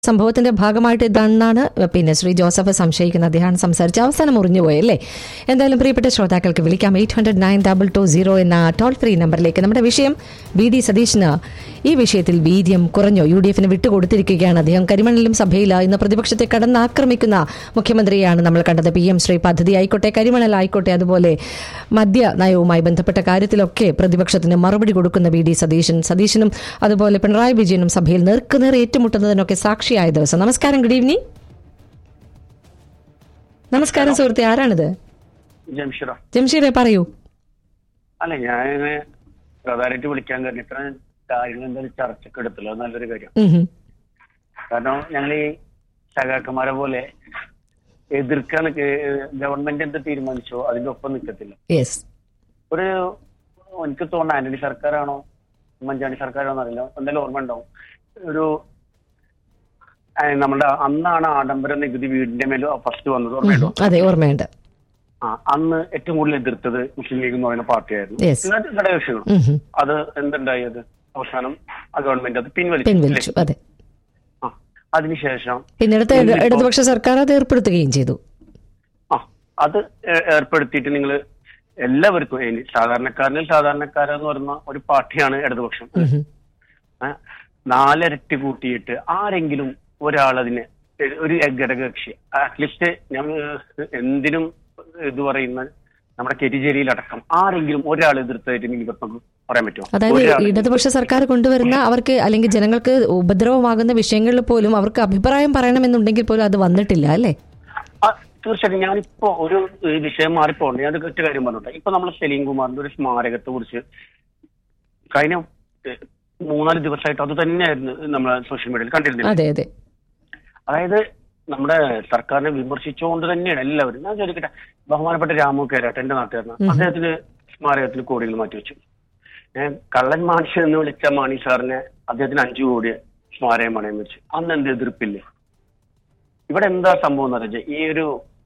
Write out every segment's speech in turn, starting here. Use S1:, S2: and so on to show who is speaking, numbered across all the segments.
S1: സംഭവത്തിന്റെ ഭാഗമായിട്ട് ഇതാണെന്നാണ് പിന്നെ ശ്രീ ജോസഫ് സംശയിക്കുന്ന അദ്ദേഹം സംസാരിച്ച് അവസാനം മുറിഞ്ഞുപോയി അല്ലേ എന്തായാലും പ്രിയപ്പെട്ട ശ്രോതാക്കൾക്ക് വിളിക്കാം eight hundred nine double two zero എന്ന ടോൾ ഫ്രീ നമ്പറിലേക്ക് നമ്മുടെ വിഷയം വി ഡി സതീഷിന് ഈ വിഷയത്തിൽ വീര്യം കുറഞ്ഞോ യു ഡി എഫിന് വിട്ടുകൊടുത്തിരിക്കുകയാണ് അദ്ദേഹം കരിമണലിലും സഭയിൽ ഇന്ന് പ്രതിപക്ഷത്തെ കടന്നാക്രമിക്കുന്ന മുഖ്യമന്ത്രിയാണ് നമ്മൾ കണ്ടത് പി എം ശ്രീ പദ്ധതി ആയിക്കോട്ടെ കരിമണൽ ആയിക്കോട്ടെ അതുപോലെ മദ്യ നയവുമായി ബന്ധപ്പെട്ട കാര്യത്തിലൊക്കെ പ്രതിപക്ഷത്തിന് മറുപടി കൊടുക്കുന്ന വി ഡി സതീശൻ സതീശനും അതുപോലെ പിണറായി വിജയനും സഭയിൽ നേർക്കുനേർ ഏറ്റുമുട്ടുന്നതിനൊക്കെ സാക്ഷിയായ ദിവസം നമസ്കാരം ഗുഡ് ഈവനിങ് നമസ്കാരം സുഹൃത്തെ ആരാണിത്
S2: ജംഷിറ
S1: ജംഷീറെ പറയൂ
S2: അല്ല ഞാൻ പ്രധാനമായിട്ട് വിളിക്കാൻ കാരണം ഇത്ര കാര്യങ്ങൾ എന്തായാലും ചർച്ചയ്ക്ക് എടുത്തില്ല അത് നല്ലൊരു കാര്യം
S1: ഉം ഹും.
S2: കാരണം ഞങ്ങൾ ഈ സഖാക്കന്മാരെ പോലെ എതിർക്കാൻ ഗവൺമെന്റ് എന്ത് തീരുമാനിച്ചോ അതിന്റെ ഒപ്പം നിൽക്കത്തില്ല
S1: യെസ്
S2: ഒരു എനിക്ക് തോന്നുന്നു ആന്റണി സർക്കാരാണോ ഉമ്മൻചാണ്ടി സർക്കാരാണോ അറിയില്ല എന്തായാലും ഓർമ്മ ഉണ്ടാവും ഒരു ആ, നമ്മുടെ അന്നാണ് ആഡംബര നികുതി വീടിന്റെ മേൽ ഫസ്റ്റ് വന്നത് ഓർമ്മയുണ്ടോ
S1: അതെ ഓർമ്മയുണ്ട്
S2: ആ അന്ന് ഏറ്റവും കൂടുതൽ എതിർത്തത് മുസ്ലിം ലീഗ് എന്ന് പറയുന്ന പാർട്ടിയായിരുന്നു
S1: Yes.
S2: എന്നിട്ട് ഘടകകക്ഷികളും
S1: ഉം ഹും.
S2: അത് എന്തുണ്ടായി അത് അവസാനം ആ ഗവൺമെന്റ് അത് പിൻവലിച്ചു
S1: പിൻവലിച്ചു
S2: അല്ലേ?
S1: അതെ
S2: ആ അതിനുശേഷം
S1: പിന്നീടത്തെ ഇട- ഇടതുപക്ഷ സർക്കാർ അത് ഏർപ്പെടുത്തുകയും ചെയ്തു
S2: ആ അത് ഏ- ഏർപ്പെടുത്തിയിട്ട് നിങ്ങൾ എല്ലാവർക്കും ഇനി സാധാരണക്കാരനിൽ സാധാരണക്കാരെന്ന് പറയുന്ന ഒരു പാർട്ടിയാണ് ഇടതുപക്ഷം
S1: ഉം ഹും.
S2: ഏ? നാലിരട്ടി കൂട്ടിയിട്ട് ആരെങ്കിലും ഒരാളതിനെ എ- ഒരു ഘടകകക്ഷി അറ്റ്ലീസ്റ്റ് ഞാൻ ഏ, എന്തിനും ഇത് പറയുന്ന നമ്മുടെ കെരിജേരിയിലടക്കം ആരെങ്കിലും ഒരാൾ എതിർത്തായിട്ട് എനിക്ക് ഇപ്പം പറയാൻ പറ്റുമോ
S1: അതായത്
S2: ഒരാൾ
S1: ഇടതുപക്ഷ സർക്കാർ കൊണ്ടുവരുന്ന അവർക്ക് അല്ലെങ്കിൽ ജനങ്ങൾക്ക് ഉപദ്രവമാകുന്ന വിഷയങ്ങളിൽ പോലും അവർക്ക് അഭിപ്രായം പറയണമെന്നുണ്ടെങ്കിൽ പോലും അത് വന്നിട്ടില്ല അല്ലേ
S2: ആ, തീർച്ചയായിട്ടും ഞാനിപ്പോ ഒരു ഏ, വിഷയം മാറിപ്പോണ്ട് ഞാൻ ഒറ്റ കാര്യം പറഞ്ഞോട്ടെ ഇപ്പൊ നമ്മൾ സലീം കുമാറിന്റെ ഒരു സ്മാരകത്തെ കുറിച്ച് കഴിഞ്ഞ ഏ, മൂന്നാല് ദിവസമായിട്ട് അത് തന്നെയായിരുന്നു നമ്മളെ സോഷ്യൽ മീഡിയയിൽ കണ്ടിരുന്നത്
S1: അതെ അതെ
S2: അതായത് നമ്മുടെ സർക്കാരിനെ വിമർശിച്ചുകൊണ്ട് തന്നെയാണ് എല്ലാവരും ഞാൻ ചോദിക്കട്ടെ ബഹുമാനപ്പെട്ട രാമു കേരാട്ട് എന്റെ നാട്ടുകാരനാണ് അദ്ദേഹത്തിന് സ്മാരകത്തിന് കോടികൾ മാറ്റിവെച്ചു ഞാൻ കള്ളൻ മാണി എന്ന് വിളിച്ച മാണി സാറിനെ അദ്ദേഹത്തിന് അഞ്ചു കോടി സ്മാരകം പണയം വെച്ചു അന്ന് എന്ത് എതിർപ്പില്ലേ ഇവിടെ എന്താ സംഭവം എന്ന് പറഞ്ഞാൽ ഈ ഒരു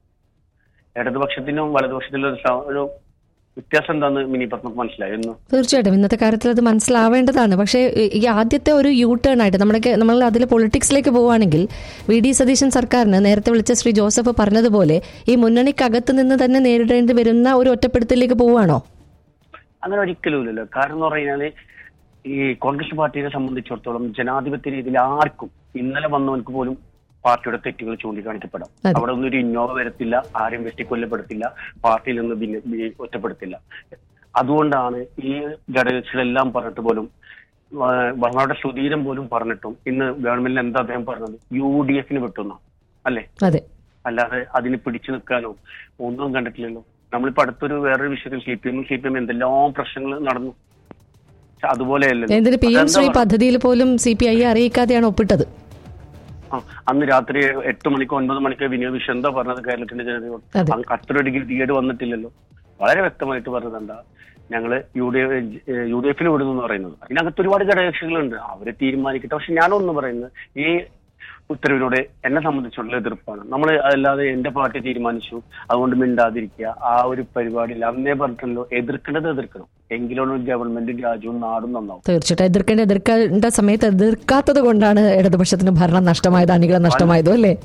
S2: ഇടതുപക്ഷത്തിനും വലതുപക്ഷത്തിനും ഒരു സ- ഒരു വ്യത്യാസം എന്താന്ന് മിനി പത്മക്ക് മനസ്സിലായിരുന്നു
S1: തീർച്ചയായിട്ടും ഇന്നത്തെ കാര്യത്തിൽ അത് മനസ്സിലാവേണ്ടതാണ് പക്ഷേ ഈ- ഈ ആദ്യത്തെ ഒരു യൂ ടേൺ ആയിട്ട് നമ്മുടെ നമ്മൾ അതിൽ പൊളിറ്റിക്സിലേക്ക് പോവുകയാണെങ്കിൽ വി ഡി സതീശൻ സർക്കാരിന് നേരത്തെ വിളിച്ച ശ്രീ ജോസഫ് പറഞ്ഞതുപോലെ ഈ മുന്നണിക്കകത്ത് നിന്ന് തന്നെ നേരിടേണ്ടി വരുന്ന ഒരു ഒറ്റപ്പെടുത്തലിലേക്ക് പോവുകയാണോ
S2: അങ്ങനെ ഒരിക്കലും ഇല്ലല്ലോ കാരണം എന്ന് പറഞ്ഞാല് ഈ കോൺഗ്രസ് പാർട്ടിയെ സംബന്ധിച്ചിടത്തോളം ജനാധിപത്യ രീതിയിൽ ആർക്കും ഇന്നലെ വന്നവർക്ക് പോലും പാർട്ടിയുടെ തെറ്റുകൾ ചൂണ്ടിക്കാണിക്കപ്പെടാം
S1: അതെ.
S2: അവിടെ ഒന്നും ഒരു ഇന്നോവ വരത്തില്ല ആരും വെട്ടിക്കൊല്ലപ്പെടുത്തില്ല പാർട്ടിയിൽ നിന്ന് ഭിന്ന ഭി- ഒറ്റപ്പെടുത്തില്ല അതുകൊണ്ടാണ് ഈ ഘടകകക്ഷികളെല്ലാം പറഞ്ഞിട്ട് പോലും ആ, ബഹുമാനയുടെ സുധീരൻ പോലും പറഞ്ഞിട്ടും ഇന്ന് ഗവൺമെന്റിൽ എന്താ അദ്ദേഹം പറഞ്ഞത് യു ഡി എഫിന് വിട്ടുന്ന അല്ലേ
S1: അതെ
S2: അല്ലാതെ അതിന് പിടിച്ചു നിൽക്കാനോ ഒന്നും കണ്ടിട്ടില്ലല്ലോ നമ്മളിപ്പോ അടുത്തൊരു വേറൊരു വിഷയത്തിൽ സി പി എമ്മും സി പി എം എന്തെല്ലാം പ്രശ്നങ്ങൾ നടന്നു പക്ഷെ അതുപോലെയല്ലല്ലോ
S1: എന്തിന് പി എം
S2: അതെന്താ
S1: ശ്രീ
S2: പറഞ്ഞത്?
S1: പദ്ധതിയിൽ പോലും സി പി ഐ അറിയിക്കാതെയാണ് ഒപ്പിട്ടത്
S2: ആ, അന്ന് രാത്രി എട്ട് മണിക്കോ ഒൻപത് മണിക്കോ വിനിയോഗ വിഷയം എന്താ പറഞ്ഞത് കേരളത്തിന്റെ ജനതയോട്
S1: അതെ.
S2: അ- അത്ര ഒരു ഗതികേട് വന്നിട്ടില്ലല്ലോ വളരെ വ്യക്തമായിട്ട് പറഞ്ഞത് എന്താ ഞങ്ങള് U D F U D എഫിൽ വിടുന്നു എന്ന് പറയുന്നത് അതിനകത്ത് ഒരുപാട് ഘടകകക്ഷികളുണ്ട് അവരെ തീരുമാനിക്കട്ടെ പക്ഷെ ഞാനൊന്ന് പറയുന്നത് ഈ ഉത്തരവിനോട് എന്നെ സംബന്ധിച്ചുള്ള എതിർപ്പാണ് നമ്മൾ അല്ലാതെ എന്റെ പാർട്ടി തീരുമാനിച്ചു അതുകൊണ്ട് മിണ്ടാതിരിക്കുക ആ ഒരു പരിപാടിയിൽ അന്നേ പറഞ്ഞിട്ടല്ലോ എതിർക്കേണ്ടത് എതിർക്കണം എങ്കിലാണ് ഗവൺമെന്റും രാജ്യവും നാടും നന്നാവും
S1: തീർച്ചയായിട്ടും എതിർക്കേണ്ട എതിർക്കേണ്ട സമയത്ത് എതിർക്കാത്തത് കൊണ്ടാണ് ഇടതുപക്ഷത്തിന് ഭരണം നഷ്ടമായത് അണികൾ നഷ്ടമായതും അല്ലേ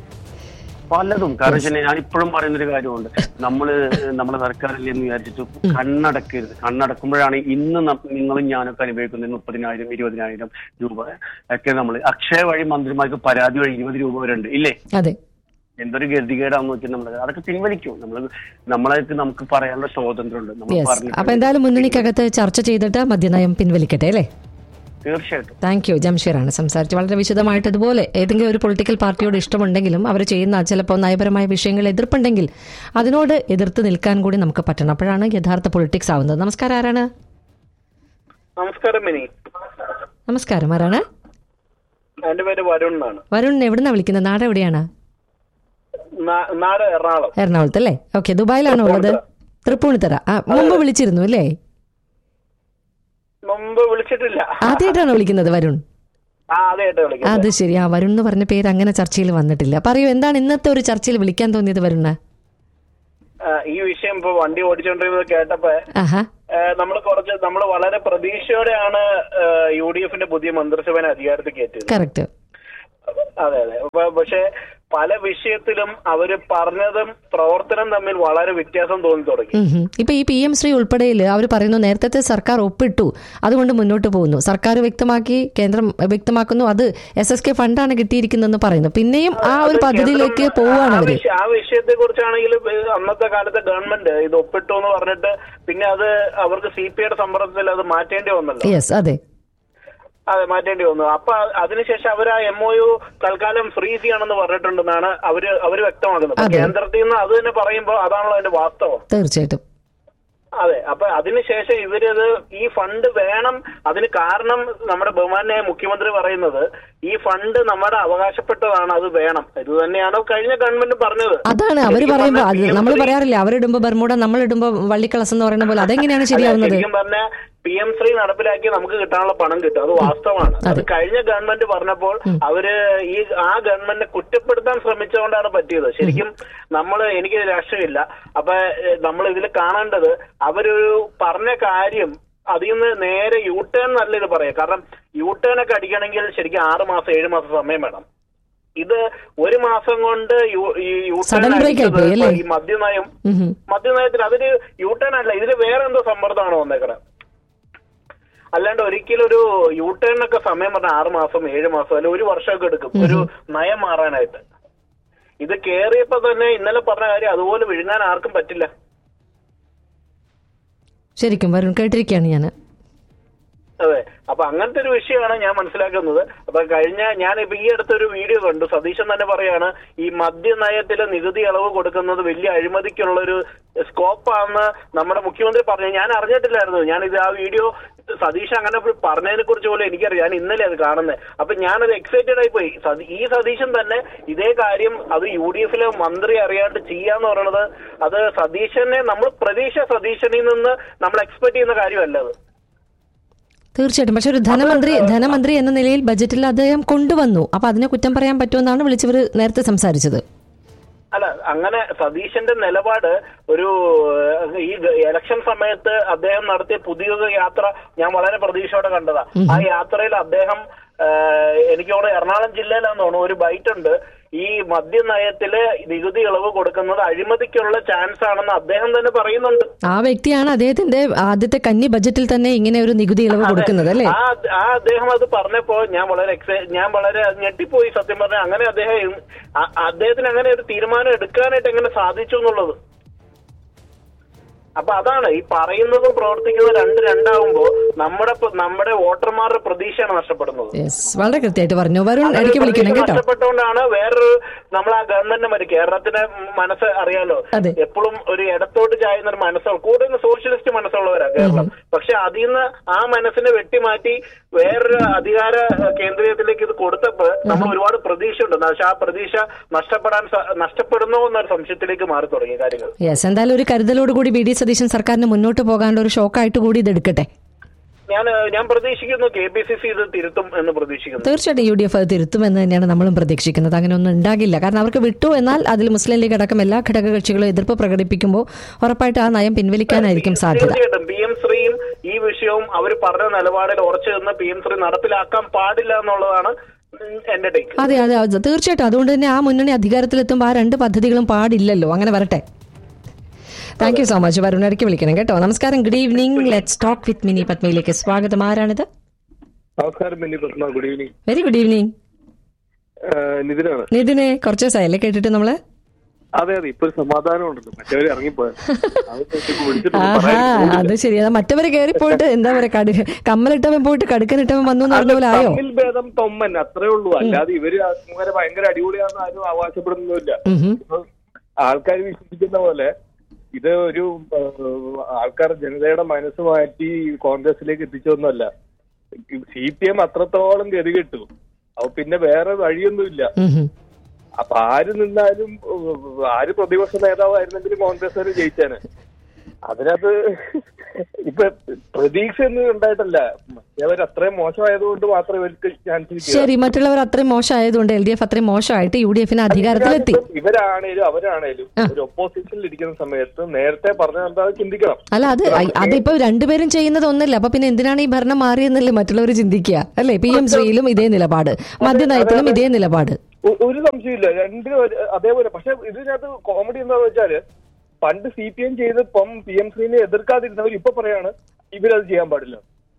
S2: പലതും കാരണം വെച്ചാൽ ഞാൻ ഇപ്പോഴും പറയുന്ന ഒരു കാര്യമുണ്ട് നമ്മള് നമ്മുടെ സർക്കാരിൽ എന്ന് വിചാരിച്ചിട്ട് കണ്ണടക്കരുത് കണ്ണടക്കുമ്പോഴാണ് ഇന്ന് ന- നിങ്ങളും ഞാനൊക്കെ അനുഭവിക്കുന്നത് മുപ്പതിനായിരം ഇരുപതിനായിരം രൂപ ഒക്കെ നമ്മൾ അക്ഷയ വഴി മന്ത്രിമാർക്ക് പരാതി വഴി ഇരുപത് രൂപ വരെ ഉണ്ട് ഇല്ലേ
S1: അതെ
S2: എന്തൊരു ഗതികേടാന്ന് വെച്ചാൽ നമ്മൾ അതൊക്കെ പിൻവലിക്കും നമ്മൾ നമ്മളെ നമുക്ക് പറയാനുള്ള സ്വാതന്ത്ര്യമുണ്ട് നമ്മൾ
S1: യെസ്
S2: പറഞ്ഞു
S1: അപ്പൊ എന്തായാലും മുന്നണിക്കകത്ത് ചർച്ച ചെയ്തിട്ട് മദ്യനയം പിൻവലിക്കട്ടെ അല്ലേ
S2: തീർച്ചയായിട്ടും
S1: താങ്ക് യു ജംഷീറാണ് സംസാരിച്ച് വളരെ വിശദമായിട്ട് ഇതുപോലെ ഏതെങ്കിലും ഒരു പൊളിറ്റിക്കൽ പാർട്ടിയോട് ഇഷ്ടമുണ്ടെങ്കിലും അവർ ചെയ്യുന്ന ചിലപ്പോൾ നയപരമായ വിഷയങ്ങൾ എതിർപ്പുണ്ടെങ്കിൽ അതിനോട് എതിർത്ത് നിൽക്കാൻ കൂടി നമുക്ക് പറ്റണം അപ്പോഴാണ് യഥാർത്ഥ പൊളിറ്റിക്സ് ആവുന്നത് നമസ്കാരം ആരാണ്
S3: നമസ്കാരം മിനി
S1: നമസ്കാരം ആരാണ്
S3: എന്റെ പേര് വരുൺ എന്നാണ്
S1: വരുൺ എവിടുന്നാ വിളിക്കുന്നത് നാട് എവിടെയാണ്
S3: നാ- നാട് എറണാകുളം
S1: എറണാകുളത്ത് അല്ലേ ഓക്കെ ദുബായിലാണോ ഉള്ളത് തൃപ്പൂണിത്തറ ആ മുമ്പ് വിളിച്ചിരുന്നു അല്ലേ
S3: മുമ്പ് വിളിച്ചിട്ടില്ല
S1: ആദ്യമായിട്ടാണോ വിളിക്കുന്നത് വരുൺ
S3: ആ അതായിട്ട് വിളിക്കാം
S1: അത് ശരി ആ വരുൺ എന്ന് പറഞ്ഞ പേര് അങ്ങനെ ചർച്ചയിൽ വന്നിട്ടില്ല പറയൂ എന്താണ് ഇന്നത്തെ ഒരു ചർച്ചയിൽ വിളിക്കാൻ തോന്നിയത് വരുണ്
S3: ഈ വിഷയം ഇപ്പൊ വണ്ടി ഓടിച്ചോണ്ടിരുന്നത് കേട്ടപ്പോ
S1: ആഹാ
S3: നമ്മൾ കുറച്ച് നമ്മൾ വളരെ പ്രതീക്ഷയോടെയാണ് യു ഡി എഫിന്റെ പുതിയ മന്ത്രിസഭനെ അധികാരത്തിൽ കയറ്റിയത്
S1: കറക്റ്റ്
S3: അതെ അതെ അപ്പൊ പക്ഷെ പല വിഷയത്തിലും അവര് പറഞ്ഞതും പ്രവർത്തനം തമ്മിൽ വളരെ വ്യത്യാസം തോന്നി തുടങ്ങി
S1: ഉം ഹും. ഇപ്പൊ ഈ പി എം ശ്രീ ഉൾപ്പെടെയിൽ അവർ പറയുന്നു നേരത്തെ സർക്കാർ ഒപ്പിട്ടു അതുകൊണ്ട് മുന്നോട്ട് പോകുന്നു സർക്കാർ വ്യക്തമാക്കി കേന്ദ്രം വ്യക്തമാക്കുന്നു അത് എസ് എസ് കെ ഫണ്ടാണ് കിട്ടിയിരിക്കുന്നതെന്ന് പറയുന്നു പിന്നെയും ആ ഒരു പദ്ധതിയിലേക്ക് പോവുകയാണ് അവര്
S3: ആ വിഷയത്തെ കുറിച്ചാണെങ്കിൽ അന്നത്തെ കാലത്തെ ഗവൺമെന്റ് ഇത് ഒപ്പിട്ടു എന്ന് പറഞ്ഞിട്ട് പിന്നെ അത് അവർക്ക് സി പി ഐയുടെ സമ്മർദ്ദത്തിൽ അത് മാറ്റേണ്ടി വന്നല്ലോ
S1: യെസ് അതെ
S3: അതെ മാറ്റേണ്ടി വന്നു അപ്പൊ അതിനുശേഷം അവർ ആ എം ഒ യു തൽക്കാലം ഫ്രീസ് ചെയ്യണമെന്ന് പറഞ്ഞിട്ടുണ്ടെന്നാണ് അവര് അവര് വ്യക്തമാക്കുന്നത് അപ്പൊ
S1: അതെ.
S3: കേന്ദ്രത്തിൽ നിന്ന് അത് തന്നെ പറയുമ്പോൾ അതാണല്ലോ അതിന്റെ വാസ്തവം
S1: തീർച്ചയായിട്ടും
S3: അതെ അപ്പൊ അതിനുശേഷം ഇവരത് ഈ ഫണ്ട് വേണം അതിന് കാരണം നമ്മുടെ ബഹുമാനായ മുഖ്യമന്ത്രി പറയുന്നത് ഈ ഫണ്ട് നമ്മുടെ അവകാശപ്പെട്ടതാണ് അത് വേണം ഇത് തന്നെയാണ് കഴിഞ്ഞ ഗവൺമെന്റ് പറഞ്ഞത്
S1: അതാണ് അവര്
S3: ശരിക്കും
S1: പറയുമ്പോ അത്
S3: പറഞ്ഞാൽ
S1: നമ്മൾ
S3: PM
S1: പറയാറില്ല അവരിടുമ്പോ ബർമൂട നമ്മൾ ഇടുമ്പോ വള്ളിക്കളസ് എന്ന് പറയുന്ന പോലെ അതെങ്ങനെയാണ് ശരിയാവുന്നത്
S3: ശരിക്കും പറഞ്ഞ പി എം ശ്രീ നടപ്പിലാക്കി നമുക്ക് കിട്ടാനുള്ള പണം കിട്ടും അത് വാസ്തവമാണ് അത്
S1: അതെ.
S3: കഴിഞ്ഞ ഗവൺമെന്റ് പറഞ്ഞപ്പോൾ അവര് ഈ ആ ഗവൺമെന്റിനെ കുറ്റപ്പെടുത്താൻ ശ്രമിച്ചുകൊണ്ടാണ് പറ്റിയത് ശരിക്കും നമ്മൾ എനിക്ക് രാഷ്ട്രീയമില്ല അപ്പൊ നമ്മൾ ഇതിൽ കാണേണ്ടത് അവരൊരു പറഞ്ഞ കാര്യം അതിൽ നിന്ന് നേരെ യു ടേൺ നല്ല ഇത് പറയാം കാരണം യു ടേൺ ഒക്കെ അടിക്കണമെങ്കിൽ ശരിക്കും ആറ് മാസം ഏഴ് മാസം സമയം വേണം ഇത് ഒരു മാസം കൊണ്ട് യു- ഈ യു ടേൺ
S1: Sudden break ആയി പോയി, അല്ലേ?
S3: ഈ മദ്യനയം
S1: ഉം ഹും.
S3: മദ്യനയത്തിൽ അതൊരു യു ടേൺ അല്ല ഇതിൽ വേറെ എന്തോ സമ്മർദ്ദമാണോ വന്നേക്കണേ അല്ലാണ്ട് ഒരിക്കലും ഒരു യു ടേണിനൊക്കെ സമയം പറഞ്ഞാൽ ആറ് മാസം ഏഴ് മാസം അല്ലെങ്കിൽ ഒരു വർഷമൊക്കെ എടുക്കും ഒരു നയം മാറാനായിട്ട് ഇത് കേറിയപ്പോ തന്നെ ഇന്നലെ പറഞ്ഞ കാര്യം അതുപോലെ വിഴുങ്ങാൻ ആർക്കും പറ്റില്ല
S1: ശരിക്കും വരുൺ കേട്ടിരിക്കുകയാണ് ഞാൻ
S3: അതെ അപ്പൊ അങ്ങനത്തെ ഒരു വിഷയമാണ് ഞാൻ മനസ്സിലാക്കുന്നത് അപ്പൊ കഴിഞ്ഞ ഞാൻ ഇപ്പൊ ഈ അടുത്തൊരു വീഡിയോ കണ്ടു സതീശൻ തന്നെ പറയാണ് ഈ മദ്യനയത്തിലെ നികുതി ഇളവ് കൊടുക്കുന്നത് വലിയ അഴിമതിക്കുള്ള ഒരു സ്കോപ്പാണെന്ന് നമ്മുടെ മുഖ്യമന്ത്രി പറഞ്ഞു ഞാൻ അറിഞ്ഞിട്ടില്ലായിരുന്നു ഞാൻ ഇത് ആ വീഡിയോ സതീഷ് അങ്ങനെ പറഞ്ഞതിനെ കുറിച്ച് പോലും എനിക്കറിയാം ഞാൻ ഇന്നലെ അത് കാണുന്നത് അപ്പൊ ഞാനത് എക്സൈറ്റഡ് ആയി പോയി സതി- ഈ സതീശൻ തന്നെ ഇതേ കാര്യം അത് യു ഡി എഫിലെ മന്ത്രി അറിയാണ്ട് ചെയ്യാന്ന് പറയുന്നത് അത് സതീശനെ നമ്മൾ പ്രതീക്ഷ സതീശനിൽ നിന്ന് നമ്മൾ എക്സ്പെക്ട് ചെയ്യുന്ന കാര്യമല്ല അത്
S1: തീർച്ചയായിട്ടും പക്ഷെ ഒരു ധനമന്ത്രി ധനമന്ത്രി എന്ന നിലയിൽ ബജറ്റിൽ അദ്ദേഹം കൊണ്ടുവന്നു അപ്പൊ അതിനെ കുറ്റം പറയാൻ പറ്റുമെന്നാണ് വിളിച്ചവർ നേരത്തെ സംസാരിച്ചത്
S3: അല്ല അങ്ങനെ സതീശന്റെ നിലപാട് ഒരു ഏഹ്, ഈ ഗ- ഇലക്ഷൻ സമയത്ത് അദ്ദേഹം നടത്തിയ പുതിയ യാത്ര ഞാൻ വളരെ പ്രതീക്ഷയോടെ കണ്ടതാ ആ യാത്രയിൽ അദ്ദേഹം ഏഹ്, എനിക്ക് തോന്നുന്നു എറണാകുളം ജില്ലയിലാന്ന് തോന്നുന്നു ഒരു ബൈറ്റ് ഉണ്ട് ഈ മദ്യനയത്തില് നികുതി ഇളവ് കൊടുക്കുന്നത് അഴിമതിക്കുള്ള ചാൻസ് ആണെന്ന് അദ്ദേഹം തന്നെ പറയുന്നുണ്ട്
S1: ആ വ്യക്തിയാണ് അദ്ദേഹത്തിന്റെ ആദ്യത്തെ കന്നി ബജറ്റിൽ തന്നെ ഇങ്ങനെ ഒരു നികുതി ഇളവ് കൊടുക്കുന്നത് അല്ലേ
S3: ആ ആ അദ്ദേഹം അത് പറഞ്ഞപ്പോ ഞാൻ വളരെ എക്സൈ ഞാൻ വളരെ ഞെട്ടിപ്പോയി സത്യം പറഞ്ഞ അങ്ങനെ അദ്ദേഹം ഇ- ആ- അദ്ദേഹത്തിന് അങ്ങനെ ഒരു തീരുമാനം എടുക്കാനായിട്ട് എങ്ങനെ സാധിച്ചു എന്നുള്ളത് അപ്പൊ അതാണ് ഈ പറയുന്നതും പ്രവർത്തിക്കുന്നതും രണ്ട് രണ്ടാവുമ്പോ നമ്മുടെ പ- നമ്മുടെ വോട്ടർമാരുടെ പ്രതീക്ഷയാണ് നഷ്ടപ്പെടുന്നത്
S1: യെസ് വളരെ കൃത്യമായിട്ട് പറഞ്ഞു വരുൺ
S3: അങ്ങനെ
S1: ഇടയ്ക്ക് വിളിക്കണം
S3: പ്രതീക്ഷ
S1: കേട്ടോ
S3: നഷ്ടപ്പെട്ടുകൊണ്ടാണ് വേറൊരു നമ്മൾ ആ ഗവൺമെന്റിനെ മതി കേരളത്തിന്റെ മനസ്സ് അറിയാലോ
S1: അതെ.
S3: എപ്പോഴും ഒരു ഇടത്തോട്ട് ചായുന്ന ഒരു മനസ്സാണ് കൂടുതൽ സോഷ്യലിസ്റ്റ് മനസ്സുള്ളവരാ കേരളം പക്ഷെ അതിൽ നിന്ന് ആ മനസ്സിനെ വെട്ടിമാറ്റി വേറൊരു അധികാര ഏഹ്, കേന്ദ്രീയത്തിലേക്ക് ഇത് കൊടുത്തപ്പോ നമ്മൾ ഒരുപാട് പ്രതീക്ഷയുണ്ട് പക്ഷെ ആ പ്രതീക്ഷ നഷ്ടപ്പെടാൻ സ- നഷ്ടപ്പെടുന്നോ എന്നൊരു സംശയത്തിലേക്ക് മാറി തുടങ്ങിയ കാര്യങ്ങൾ
S1: യെസ് എന്തായാലും ഒരു കരുതലോട് കൂടി ബി ഡി സതീശൻ സർക്കാരിന് മുന്നോട്ട് പോകാനുള്ള ഒരു ഷോക്കായിട്ട് കൂടി ഇത് എടുക്കട്ടെ
S3: ഞാൻ ഏഹ്, ഞാൻ പ്രതീക്ഷിക്കുന്നു കെ പി സി സി ഇത് തിരുത്തും എന്ന് പ്രതീക്ഷിക്കുന്നു
S1: തീർച്ചയായിട്ടും യു ഡി എഫ് അത് തിരുത്തുമെന്ന് തന്നെയാണ് നമ്മളും പ്രതീക്ഷിക്കുന്നത് അങ്ങനെ ഒന്നും ഉണ്ടാകില്ല കാരണം അവർക്ക് വിട്ടു എന്നാൽ അതിൽ മുസ്ലിം ലീഗ് അടക്കം എല്ലാ ഘടകകക്ഷികളും എതിർപ്പ് പ്രകടിപ്പിക്കുമ്പോൾ ഉറപ്പായിട്ട് ആ നയം പിൻവലിക്കാനായിരിക്കും സാധ്യത
S3: തീർച്ചയായിട്ടും പി എം ശ്രീയും ഈ വിഷയവും അവർ പറഞ്ഞ നിലപാടിൽ ഉറച്ചു നിന്ന് പി എം ശ്രീ നടപ്പിലാക്കാൻ പാടില്ല എന്നുള്ളതാണ് ഉം, എന്റെ ടേക്ക്
S1: അതെ അതെ അത് തീർച്ചയായിട്ടും അതുകൊണ്ട് തന്നെ ആ മുന്നണി അധികാരത്തിലെത്തുമ്പോൾ ആ രണ്ട് പദ്ധതികളും പാടില്ലല്ലോ അങ്ങനെ വരട്ടെ thank you so much Varun ഇടയ്ക്ക് വിളിക്കണം കേട്ടോ നമസ്കാരം good evening let's talk with Mini പത്മയിലേക്ക് സ്വാഗതം ആരാണിത്
S4: നമസ്കാരം Mini Padma good evening
S1: very good evening
S4: നിതിനാണ്
S1: നിതിനെ കുറച്ച് ദിവസമായല്ലേ കേട്ടിട്ട് നമ്മള്
S4: അതെ അതെ ഇപ്പൊ ഒരു സമാധാനം ഉണ്ടല്ലോ മറ്റവര് ഇറങ്ങിപ്പോയത്
S1: ആഹാ അത് ശരി അത് മറ്റവര് കയറി പോയിട്ട് എന്താ പറയാ കടു കമ്മലിട്ടവൻ പോയിട്ട് കടുക്കനിട്ടവൻ വന്നു എന്ന് പറഞ്ഞ പോലെ ആയോ
S4: തമ്മിൽ ഭേദം തൊമ്മൻ അത്രേ ഉള്ളൂ അല്ലാതെ ഇവര് അങ്ങനെ ഭയങ്കര അടിപൊളിയാണെന്ന് ആരും അവകാശപ്പെടുന്നൊന്നുമില്ല
S1: ഉം ഹും.
S4: ആൾക്കാർ വിശ്വസിക്കുന്ന പോലെ ഇത് ഒരു ആൾക്കാർ ജനതയുടെ മനസ്സ് മാറ്റി കോൺഗ്രസിലേക്ക് എത്തിച്ചൊന്നുമല്ല സി പി എം അത്രത്തോളം ഗതികെട്ടു അപ്പൊ പിന്നെ വേറെ വഴിയൊന്നുമില്ല
S1: ഉം ഹും.
S4: അപ്പൊ ആര് നിന്നാലും ഉം, ആര് പ്രതിപക്ഷ നേതാവായിരുന്നെങ്കിലും കോൺഗ്രസ് ജയിച്ചാന് അതിനകത്ത് ഇപ്പൊ പ്രതീക്ഷ ഒന്നും ഉണ്ടായിട്ടല്ല അവർ അത്രയും മോശമായതുകൊണ്ട് മാത്രമേ ഇവർക്ക് ചാൻസ് കിട്ടിയത്
S1: ശരി മറ്റുള്ളവർ അത്രയും മോശമായതുകൊണ്ട് എൽ ഡി എഫ് അത്രയും മോശമായിട്ട് യു ഡി എഫിന് അധികാരത്തിലെത്തി
S4: ഇവരാണേലും അവരാണേലും ഒരു ഒപ്പോസിഷനിൽ ഇരിക്കുന്ന സമയത്ത് നേരത്തെ പറഞ്ഞ എന്താ ചിന്തിക്കണം
S1: അല്ല അത് അ- അതിപ്പോ രണ്ടുപേരും ചെയ്യുന്നത് ഒന്നല്ല അപ്പൊ പിന്നെ എന്തിനാണ് ഈ ഭരണം മാറിയെന്നല്ലേ മറ്റുള്ളവർ ചിന്തിക്കുക അല്ലേ പി എം ശ്രീയിലും ഇതേ നിലപാട് മദ്യനയത്തിലും ഇതേ നിലപാട്
S4: ഒ- ഒരു സംശയമില്ല രണ്ടിനും ഒരു- അതേപോലെ പക്ഷെ ഇതിനകത്ത് കോമഡി എന്താന്ന് വെച്ചാല് പണ്ട് സി പി എം ചെയ്തപ്പം പി എം ശ്രീനെ എതിർക്കാതിരുന്നവർ ഇപ്പൊ പറയാണ് ഇവരത് ചെയ്യാൻ പാടില്ല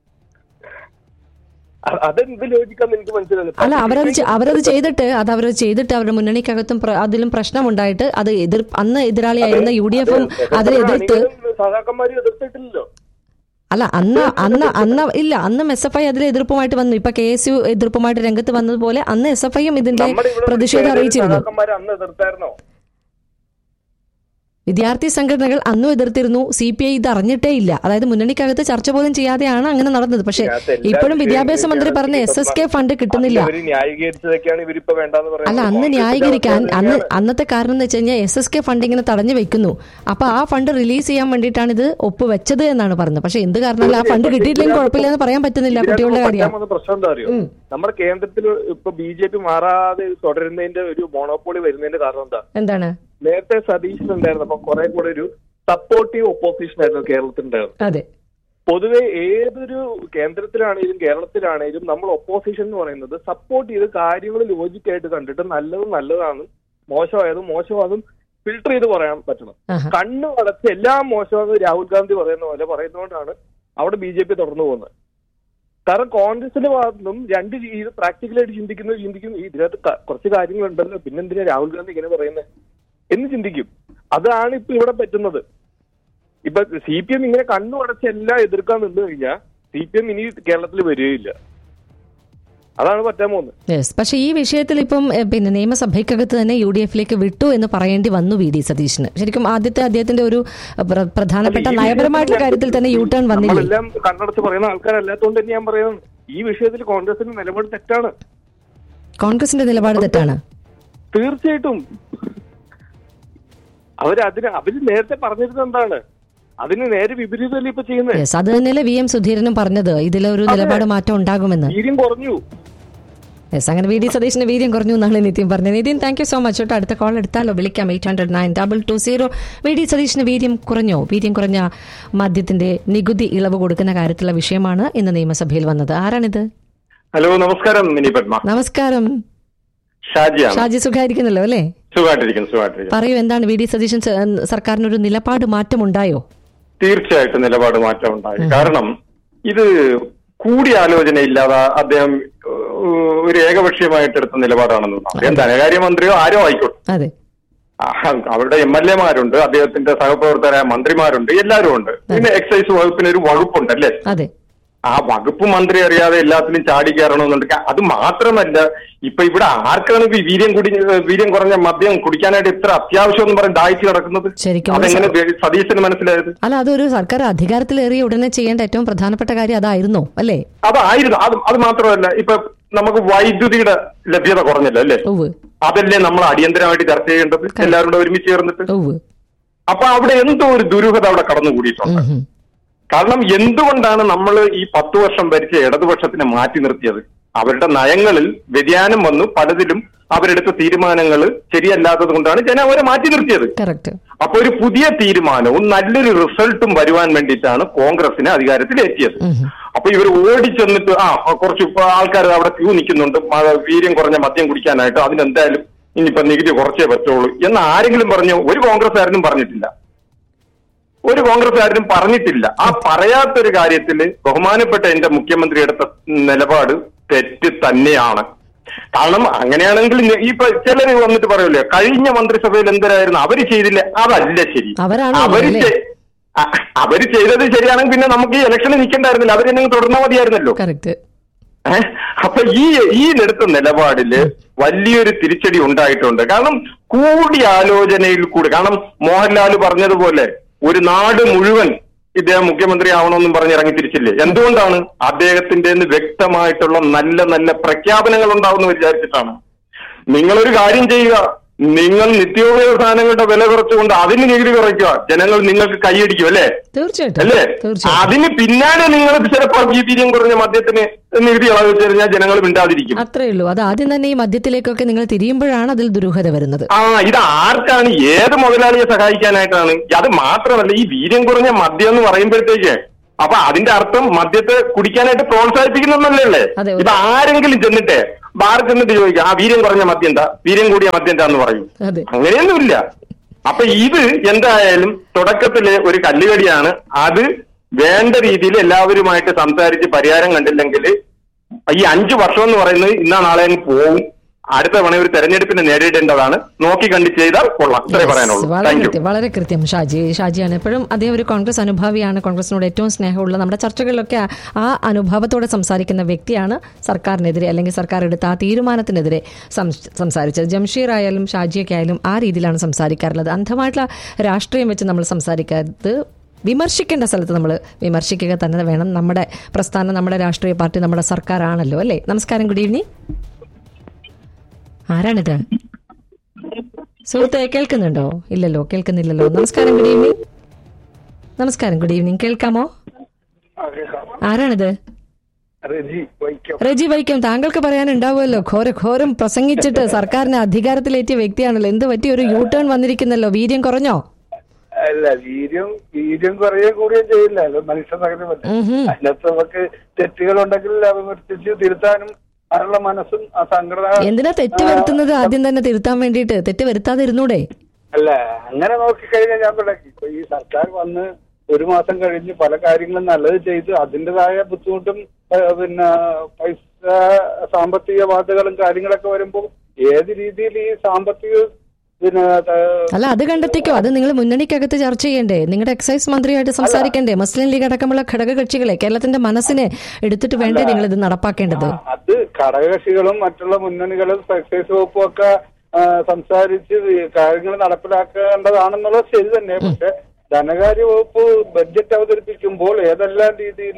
S4: അ- അതെന്ത് ലോജിക്കാന്ന് എനിക്ക് മനസ്സിലായില്ല
S1: അല്ല അവരത് ചെ- അവരത് ചെയ്തിട്ട് അത് അവരത് ചെയ്തിട്ട് അവരുടെ മുന്നണിക്കകത്തും പ്ര- അതിലും പ്രശ്നമുണ്ടായിട്ട് അത് എതിർ അന്ന് എതിരാളിയായിരുന്ന യു ഡി എഫും അതിനെ എതിർത്ത്
S4: സഹാക്കന്മാരും എതിർത്തിട്ടില്ലല്ലോ
S1: അല്ല അന്ന് അന്ന് അന്ന് ഇല്ല അന്നും എസ് എഫ് ഐ അതിലെ എതിർപ്പുമായിട്ട് വന്നു ഇപ്പൊ കെ എസ് യു എതിർപ്പുമായിട്ട് രംഗത്ത് വന്നതുപോലെ അന്ന് എസ് എഫ് ഐയും ഇതിന്റെ
S4: നമ്മുടെ ഇവിടെ
S1: പ്രതിഷേധം അറിയിച്ചിരുന്നു
S4: സഹാക്കന്മാരെ അന്ന് എതിർത്തായിരുന്നോ
S1: വിദ്യാർത്ഥി സംഘടനകൾ അന്നും എതിർത്തിരുന്നു സി പി ഐ ഇത് അറിഞ്ഞിട്ടേ ഇല്ല അതായത് മുന്നണിക്കകത്ത് ചർച്ച പോലും ചെയ്യാതെയാണ് അങ്ങനെ നടന്നത് പക്ഷേ
S4: ഇതിനകത്ത് എല്ലാ
S1: ഇപ്പോഴും വിദ്യാഭ്യാസ
S4: വിഷയവും
S1: മന്ത്രി പറഞ്ഞ എസ് എസ് കെ ഫണ്ട് കിട്ടുന്നില്ല
S4: ഇവര് ന്യായീകരിച്ചതൊക്കെയാണ് ഇവരിപ്പോ വേണ്ടെന്ന്
S1: അല്ല
S4: പറയുന്നത്
S1: അന്ന്
S4: കോൺഗ്രസിന്റെ
S1: ന്യായീകരിക്കാൻ
S4: അവസ്ഥ
S1: അന്ന്
S4: തന്നെയാണ്.
S1: അന്നത്തെ കാരണം എന്ന് വെച്ച് കഴിഞ്ഞാൽ എസ് എസ് കെ ഫണ്ട് ഇങ്ങനെ തടഞ്ഞു വെക്കുന്നു അപ്പൊ ആ ഫണ്ട് റിലീസ് ചെയ്യാൻ വേണ്ടിയിട്ടാണ് ഇത് ഒപ്പുവെച്ചത് എന്നാണ് പറഞ്ഞത് പക്ഷെ എന്ത് കാരണമല്ല ആ ഫണ്ട് കിട്ടിയില്ലെങ്കിൽ കുഴപ്പമില്ല എന്ന് പറയാൻ പറ്റുന്നില്ല
S4: ഇതിനകത്ത്
S1: കുട്ടികളുടെ കാര്യം
S4: പറ്റാൻ പോകുന്ന പ്രശ്നം എന്താ അറിയോ
S1: ഉം.
S4: നമ്മുടെ കേന്ദ്രത്തിൽ ഇപ്പൊ ബി ജെ പി മാറാതെ തുടരുന്നതിന്റെ ഒരു മോണോപ്പോളി വരുന്നതിന്റെ കാരണം എന്താ
S1: എന്താണ്
S4: നേരത്തെ സതീശൻ ഉണ്ടായിരുന്നു അപ്പൊ കുറെ കൂടെ ഒരു സപ്പോർട്ടീവ് ഒപ്പോസിഷൻ ആയിരുന്നു കേരളത്തിലുണ്ടായിരുന്നത്
S1: അതെ
S4: പൊതുവെ ഏതൊരു കേന്ദ്രത്തിലാണെങ്കിലും കേരളത്തിലാണെങ്കിലും നമ്മൾ ഒപ്പോസിഷൻ എന്ന് പറയുന്നത് സപ്പോർട്ട് ചെയ്ത് കാര്യങ്ങൾ ലോജിക്കായിട്ട് കണ്ടിട്ട് നല്ലത് നല്ലതാണ് മോശമായതും മോശമായതും ഫിൽട്ടർ ചെയ്ത് പറയാൻ പറ്റണം
S1: ആഹാ.
S4: കണ്ണു അടച്ച് എല്ലാം മോശമാണെന്ന് രാഹുൽ ഗാന്ധി പറയുന്ന പോലെ പറയുന്നതുകൊണ്ടാണ് അവിടെ ബി ജെ പി തുടർന്നു പോകുന്നത് കാരണം കോൺഗ്രസിന്റെ ഭാഗത്തുനിന്നും രണ്ട് രീതി പ്രാക്ടിക്കലായിട്ട് ചിന്തിക്കുന്നത് ചിന്തിക്കും ഈ ഇതിനകത്ത് ക- കുറച്ച് കാര്യങ്ങളുണ്ടല്ലോ പിന്നെന്തിനാ രാഹുൽ ഗാന്ധി ഇങ്ങനെ പറയുന്നത് എന്ന് ചിന്തിക്കും അതാണ് ഇപ്പൊ ഇവിടെ പറ്റുന്നത് ഇപ്പൊ സി പി എം ഇങ്ങനെ കണ്ണു അടച്ച് എല്ലാം എതിർക്കാൻ നിന്ന് കഴിഞ്ഞാൽ സി പി എം ഇനി കേരളത്തിൽ വരികയില്ല അതാണ് പറ്റാൻ പോകുന്നത്
S1: യെസ് പക്ഷെ ഈ വിഷയത്തിൽ ഇപ്പം എഹ്, പിന്നെ നിയമസഭയ്ക്കകത്ത് തന്നെ യു ഡി എഫിലേക്ക് വിട്ടു എന്ന് പറയേണ്ടി വന്നു വി ഡി സതീശന് ശരിക്കും ആദ്യത്തെ അദ്ദേഹത്തിന്റെ ഒരു അഹ്, പ്ര- പ്രധാനപ്പെട്ട
S4: ഈ
S1: നയപരമായിട്ടുള്ള കാര്യത്തിൽ തന്നെ യു ടേൺ വന്നില്ലേ
S4: നമ്മളെല്ലാം കണ്ണടച്ച് പറയുന്ന ആൾക്കാരല്ലാത്തതുകൊണ്ട് തന്നെ ഞാൻ പറയുന്നത് ഈ വിഷയത്തിൽ കോൺഗ്രസിന്റെ നിലപാട് തെറ്റാണ്
S1: കോൺഗ്രസിന്റെ നിലപാട് തെറ്റാണ്
S4: തീർച്ചയായിട്ടും അവരതിന് അവര് നേരത്തെ പറഞ്ഞിരുന്നത് എന്താണ് അതിന് നേരെ വിപരീതമല്ലേ ഇപ്പൊ ചെയ്യുന്നത്
S1: യെസ് അത് തന്നെയല്ലേ വി എം സുധീരനും പറഞ്ഞത് ഇതിലൊരു നിലപാട് മാറ്റം ഉണ്ടാകുമെന്ന്
S4: വീര്യം കുറഞ്ഞു
S1: യെസ് അങ്ങനെ വി ഡി സതീഷിന് വീര്യം കുറഞ്ഞു എന്നാണ് നിതിൻ പറഞ്ഞത് Nitin thank you so much കേട്ടോ അടുത്ത കോൾ എടുത്താലോ വിളിക്കാം eight hundred nine double two zero V D സതീഷിന് വീര്യം കുറഞ്ഞോ വീര്യം കുറഞ്ഞ മദ്യത്തിന്റെ നികുതി ഇളവ് കൊടുക്കുന്ന കാര്യത്തിലുള്ള വിഷയമാണ് ഇന്ന് നിയമസഭയിൽ വന്നത് ആരാണിത്
S5: ഹലോ നമസ്കാരം മിനി പത്മ
S1: നമസ്കാരം
S5: ഷാജിയാണ്
S1: ഷാജി സുഖായിരിക്കുന്നല്ലോ അല്ലേ
S5: സുഖമായിട്ടിരിക്കുന്നു സുഖമായിട്ടിരിക്കുന്നു
S1: പറയൂ എന്താണ് വി ഡി സതീശൻ സ- സർക്കാരിനൊരു നിലപാട് മാറ്റം ഉണ്ടായോ
S5: തീർച്ചയായിട്ടും നിലപാട് മാറ്റം ഉണ്ടായി കാരണം ഇത് കൂടിയാലോചനയില്ലാതെ അദ്ദേഹം ഏഹ്, ഒരു ഏകപക്ഷീയമായിട്ട് എടുത്ത നിലപാടാണെന്ന് അദ്ദേഹം ധനകാര്യമന്ത്രിയോ ആരോ ആയിക്കോട്ടെ
S1: അതെ
S5: ആ, അവരുടെ എം എൽ എമാരുണ്ട് അദ്ദേഹത്തിന്റെ സഹപ്രവർത്തകരായ മന്ത്രിമാരുണ്ട് എല്ലാവരും ഉണ്ട് പിന്നെ എക്സൈസ് വകുപ്പിന് ഒരു വകുപ്പുണ്ട് അല്ലേ
S1: അതെ
S5: ആ വകുപ്പ് മന്ത്രി അറിയാതെ എല്ലാത്തിലും ചാടി കയറണമെന്നുണ്ടെങ്കിൽ അത് മാത്രമല്ല ഇപ്പൊ ഇവിടെ ആർക്കാണ് ഇപ്പൊ ഈ വീര്യം കുടി വീര്യം കുറഞ്ഞ മദ്യം കുടിക്കാനായിട്ട് ഇത്ര അത്യാവശ്യം എന്ന് പറഞ്ഞ് ദാഹിച്ച് നടക്കുന്നത്
S1: ശരിക്കും
S5: അതെങ്ങനെ വേ- സതീശന് മനസ്സിലായത്
S1: അല്ല അതൊരു സർക്കാർ അധികാരത്തിലേറിയ ഉടനെ ചെയ്യേണ്ട ഏറ്റവും പ്രധാനപ്പെട്ട കാര്യം അതായിരുന്നോ അല്ലേ
S5: അതായിരുന്നു അത് അത് മാത്രമല്ല ഇപ്പൊ നമുക്ക് വൈദ്യുതിയുടെ ലഭ്യത കുറഞ്ഞല്ലോ അല്ലേ
S1: ഉവ്
S5: അതല്ലേ നമ്മൾ അടിയന്തരമായിട്ട് ചർച്ച ചെയ്യേണ്ടത് എല്ലാവരും കൂടെ ഒരുമിച്ച് ചേർന്നിട്ട്
S1: ഉവ്
S5: അപ്പൊ അവിടെ എന്തോ ഒരു ദുരൂഹത അവിടെ കടന്നുകൂടിയിട്ടുണ്ട്
S1: ഉം, ഉം.
S5: കാരണം എന്തുകൊണ്ടാണ് നമ്മൾ ഈ പത്തു വർഷം ഭരിച്ച ഇടതുപക്ഷത്തിനെ മാറ്റി നിർത്തിയത് അവരുടെ നയങ്ങളിൽ വ്യതിയാനം വന്നു പലതിലും അവരെടുത്ത തീരുമാനങ്ങൾ ശരിയല്ലാത്തത് കൊണ്ടാണ് ജനം അവരെ മാറ്റി നിർത്തിയത്
S1: കറക്റ്റ്
S5: അപ്പൊ ഒരു പുതിയ തീരുമാനവും നല്ലൊരു റിസൾട്ടും വരുവാൻ വേണ്ടിയിട്ടാണ് കോൺഗ്രസിനെ അധികാരത്തിൽ എത്തിയത് അപ്പൊ ഇവർ ഓടിച്ചെന്നിട്ട് ആ കുറച്ച് ആൾക്കാർ അവിടെ ക്യൂ നിൽക്കുന്നുണ്ട് മ- വീര്യം കുറഞ്ഞ മദ്യം കുടിക്കാനായിട്ട് അതിനെന്തായാലും ഇനിയിപ്പോ നികുതി കുറച്ചേ പറ്റുള്ളൂ എന്ന് ആരെങ്കിലും പറഞ്ഞു ഒരു കോൺഗ്രസ്സുകാരനും പറഞ്ഞിട്ടില്ല ഒരു കോൺഗ്രസ്സുകാരനും പറഞ്ഞിട്ടില്ല ആ പറയാത്തൊരു കാര്യത്തിൽ ബഹുമാനപ്പെട്ട എന്റെ മുഖ്യമന്ത്രി എടുത്ത നിലപാട് തെറ്റ് തന്നെയാണ് കാരണം അങ്ങനെയാണെങ്കിൽ നി- ഇപ്പൊ ചിലര് വന്നിട്ട് പറയൂലേ കഴിഞ്ഞ മന്ത്രിസഭയിൽ എന്തരായിരുന്നു അവര് ചെയ്തില്ലേ അതല്ല ശരി
S1: അവരാണോ
S5: അവര്
S1: അല്ലേ?
S5: ചെ- അ- അവര് ചെയ്തത് ശരിയാണെങ്കിൽ പിന്നെ നമുക്ക് ഈ ഇലക്ഷന് നിൽക്കണ്ടായിരുന്നില്ല അവര് തന്നെ തുടർന്നാൽ മതിയായിരുന്നല്ലോ
S1: കറക്റ്റ്
S5: ഏ? അപ്പൊ ഈ ഈ എടുത്ത നിലപാടില് വലിയൊരു തിരിച്ചടി ഉണ്ടായിട്ടുണ്ട് കാരണം കൂടിയാലോചനയിൽ കൂടി കാരണം മോഹൻലാൽ പറഞ്ഞതുപോലെ ഒരു നാട് മുഴുവൻ ഇദ്ദേഹം മുഖ്യമന്ത്രി ആവണമെന്നും പറഞ്ഞ് ഇറങ്ങി തിരിച്ചില്ലേ എന്തുകൊണ്ടാണ് അദ്ദേഹത്തിന്റെ കയ്യിന്ന് വ്യക്തമായിട്ടുള്ള നല്ല നല്ല പ്രഖ്യാപനങ്ങൾ ഉണ്ടാവുമെന്ന് വിചാരിച്ചിട്ടാണ് നിങ്ങളൊരു കാര്യം ചെയ്യുക നിങ്ങൾ നിത്യോപയോഗ സാധനങ്ങളുടെ വില കുറച്ചുകൊണ്ട് അതിന് നികുതി കുറയ്ക്കുക ജനങ്ങൾ നിങ്ങൾക്ക് കൈയടിക്കും അല്ലേ
S1: തീർച്ചയായിട്ടും
S5: അല്ലേ
S1: തീർച്ചയായിട്ടും
S5: അതിന് പിന്നാലെ നിങ്ങൾ ചിലപ്പോൾ ഈ വീര്യം കുറഞ്ഞ മദ്യത്തിന് നികുതി ഇളവ് വെച്ച് കഴിഞ്ഞാൽ ജനങ്ങൾ മിണ്ടാതിരിക്കും
S1: അത്രേ ഉള്ളൂ അത് ആദ്യം തന്നെ ഈ മദ്യത്തിലേക്കൊക്കെ നിങ്ങൾ തിരിയുമ്പോഴാണ് അതിൽ ദുരൂഹത വരുന്നത്
S5: ആ ഇത് ആർക്കാണ് ഏത് മുതലാളിയെ സഹായിക്കാനായിട്ടാണ് അത് മാത്രമല്ല ഈ വീര്യം കുറഞ്ഞ മദ്യം എന്ന് പറയുമ്പോഴത്തേക്ക് അപ്പൊ അതിന്റെ അർത്ഥം മദ്യത്തെ കുടിക്കാനായിട്ട് പ്രോത്സാഹിപ്പിക്കുന്നല്ലേ
S1: അതെ,
S5: ഇത് ആരെങ്കിലും ചെന്നിട്ട് ബാർ ചെന്നിട്ട് ചോദിക്കാം ആ വീര്യം കുറഞ്ഞ മദ്യം എന്താ വീര്യം കൂടിയ മദ്യം എന്താന്ന് പറയും
S1: അതെ
S5: അങ്ങനെയൊന്നുമില്ല അപ്പൊ ഇത് എന്തായാലും തുടക്കത്തിലെ ഒരു കല്ലുകടിയാണ് അത് വേണ്ട രീതിയിൽ എല്ലാവരുമായിട്ട് സംസാരിച്ച് പരിഹാരം കണ്ടില്ലെങ്കിൽ ഈ അഞ്ചു വർഷം എന്ന് പറയുന്നത് ഇന്നാ നാളെ അങ്ങ് പോവും അടുത്ത തവണ ഒരു തെരഞ്ഞെടുപ്പിനെ നേരിടേണ്ടതാണ് നോക്കി കണ്ട് ചെയ്താൽ കൊള്ളാം ഇത്രേ
S1: Yes,
S5: പറയാനുള്ളൂ
S1: വളരെ
S5: താങ്ക് യു
S1: കൃത്യം വളരെ കൃത്യം ഷാജി ഷാജിയാണ് എപ്പോഴും അദ്ദേഹം ഒരു കോൺഗ്രസ് അനുഭാവിയാണ് കോൺഗ്രസിനോട് ഏറ്റവും സ്നേഹമുള്ള നമ്മുടെ ചർച്ചകളിലൊക്കെ ആ- ആ അനുഭാവത്തോടെ സംസാരിക്കുന്ന വ്യക്തിയാണ് സർക്കാരിനെതിരെ അല്ലെങ്കിൽ സർക്കാർ എടുത്ത ആ തീരുമാനത്തിനെതിരെ സം- സംസാരിച്ചത് ജംഷീർ ആയാലും ഷാജിയൊക്കെ ആയാലും ആ രീതിയിലാണ് സംസാരിക്കാറുള്ളത് അന്ധമായിട്ടുള്ള രാഷ്ട്രീയം വെച്ച് നമ്മൾ സംസാരിക്കാത്തത് വിമർശിക്കേണ്ട സ്ഥലത്ത് നമ്മൾ വിമർശിക്കുക തന്നെ വേണം നമ്മുടെ പ്രസ്ഥാനം നമ്മുടെ രാഷ്ട്രീയ പാർട്ടി നമ്മുടെ സർക്കാരാണല്ലോ അല്ലേ നമസ്കാരം ഗുഡ് ഈവനിങ് ആരാണിത് സുഹൃത്തെ കേൾക്കുന്നുണ്ടോ ഇല്ലല്ലോ കേൾക്കുന്നില്ലല്ലോ നമസ്കാരം ഗുഡ് ഈവനിങ് നമസ്കാരം ഗുഡ് ഈവനിങ് കേൾക്കാമോ ആരാണിത്
S4: റെജി വൈക്കം
S1: റജി വൈക്കം താങ്കൾക്ക് പറയാനുണ്ടാവുമല്ലോ ഘോര ഘോരം പ്രസംഗിച്ചിട്ട് സർക്കാരിനെ അധികാരത്തിലേറ്റിയ വ്യക്തിയാണല്ലോ എന്ത് പറ്റി ഒരു യൂ ടേൺ വന്നിരിക്കുന്നല്ലോ വീര്യം കുറഞ്ഞോ
S4: അല്ല വീര്യം വീര്യം കുറയുകയും കൂടുകയും ചെയ്യില്ല അത് മനുഷ്യ സഹജമല്ല
S1: ഉഹും.
S4: അതിനകത്ത് നമുക്ക് തെറ്റുകളുണ്ടെങ്കിൽ അത് വിമർശിച്ച് തിരുത്താനും അതിനുള്ള മനസ്സും ആ സംഘടന
S1: എന്തിനാ തെറ്റ് വരുത്തുന്നത് ആദ്യം തന്നെ തിരുത്താൻ വേണ്ടിയിട്ട് തെറ്റ് വരുത്താതിരുന്നൂടെ
S4: അല്ല അങ്ങനെ നോക്കിക്കഴിഞ്ഞാൽ ഞാൻ തുടങ്ങി ഇപ്പൊ ഈ സർക്കാർ വന്ന് ഒരു മാസം കഴിഞ്ഞ് പല കാര്യങ്ങളും നല്ലത് ചെയ്ത് അതിൻ്റെതായ ബുദ്ധിമുട്ടും ആ, പിന്നെ പൈസ സാമ്പത്തിക ബാധകളും കാര്യങ്ങളൊക്കെ വരുമ്പോൾ ഏത് രീതിയിൽ ഈ സാമ്പത്തിക പിന്നെ ആ,
S1: അല്ല അത് കണ്ടെത്തിക്കോ അത് നിങ്ങൾ മുന്നണിക്കകത്ത് ചർച്ച ചെയ്യണ്ടേ നിങ്ങളുടെ എക്സൈസ് മന്ത്രിയായിട്ട് സംസാരിക്കണ്ടേ മുസ്ലിം ലീഗ് അടക്കമുള്ള ഘടകകക്ഷികളെ കേരളത്തിന്റെ മനസ്സിനെ എടുത്തിട്ട് വേണ്ടേ നിങ്ങൾ ഇത് നടപ്പാക്കേണ്ടത്
S4: അത് ഘടകകക്ഷികളും മറ്റുള്ള മുന്നണികളും എക്സൈസ് വകുപ്പും ഒക്കെ ആ, സംസാരിച്ച് ഈ കാര്യങ്ങൾ നടപ്പിലാക്കേണ്ടതാണെന്നുള്ളത് ശരി തന്നെ പക്ഷെ ധനകാര്യ വകുപ്പ് ബഡ്ജറ്റ് അവതരിപ്പിക്കുമ്പോൾ ഏതെല്ലാം രീതിയിൽ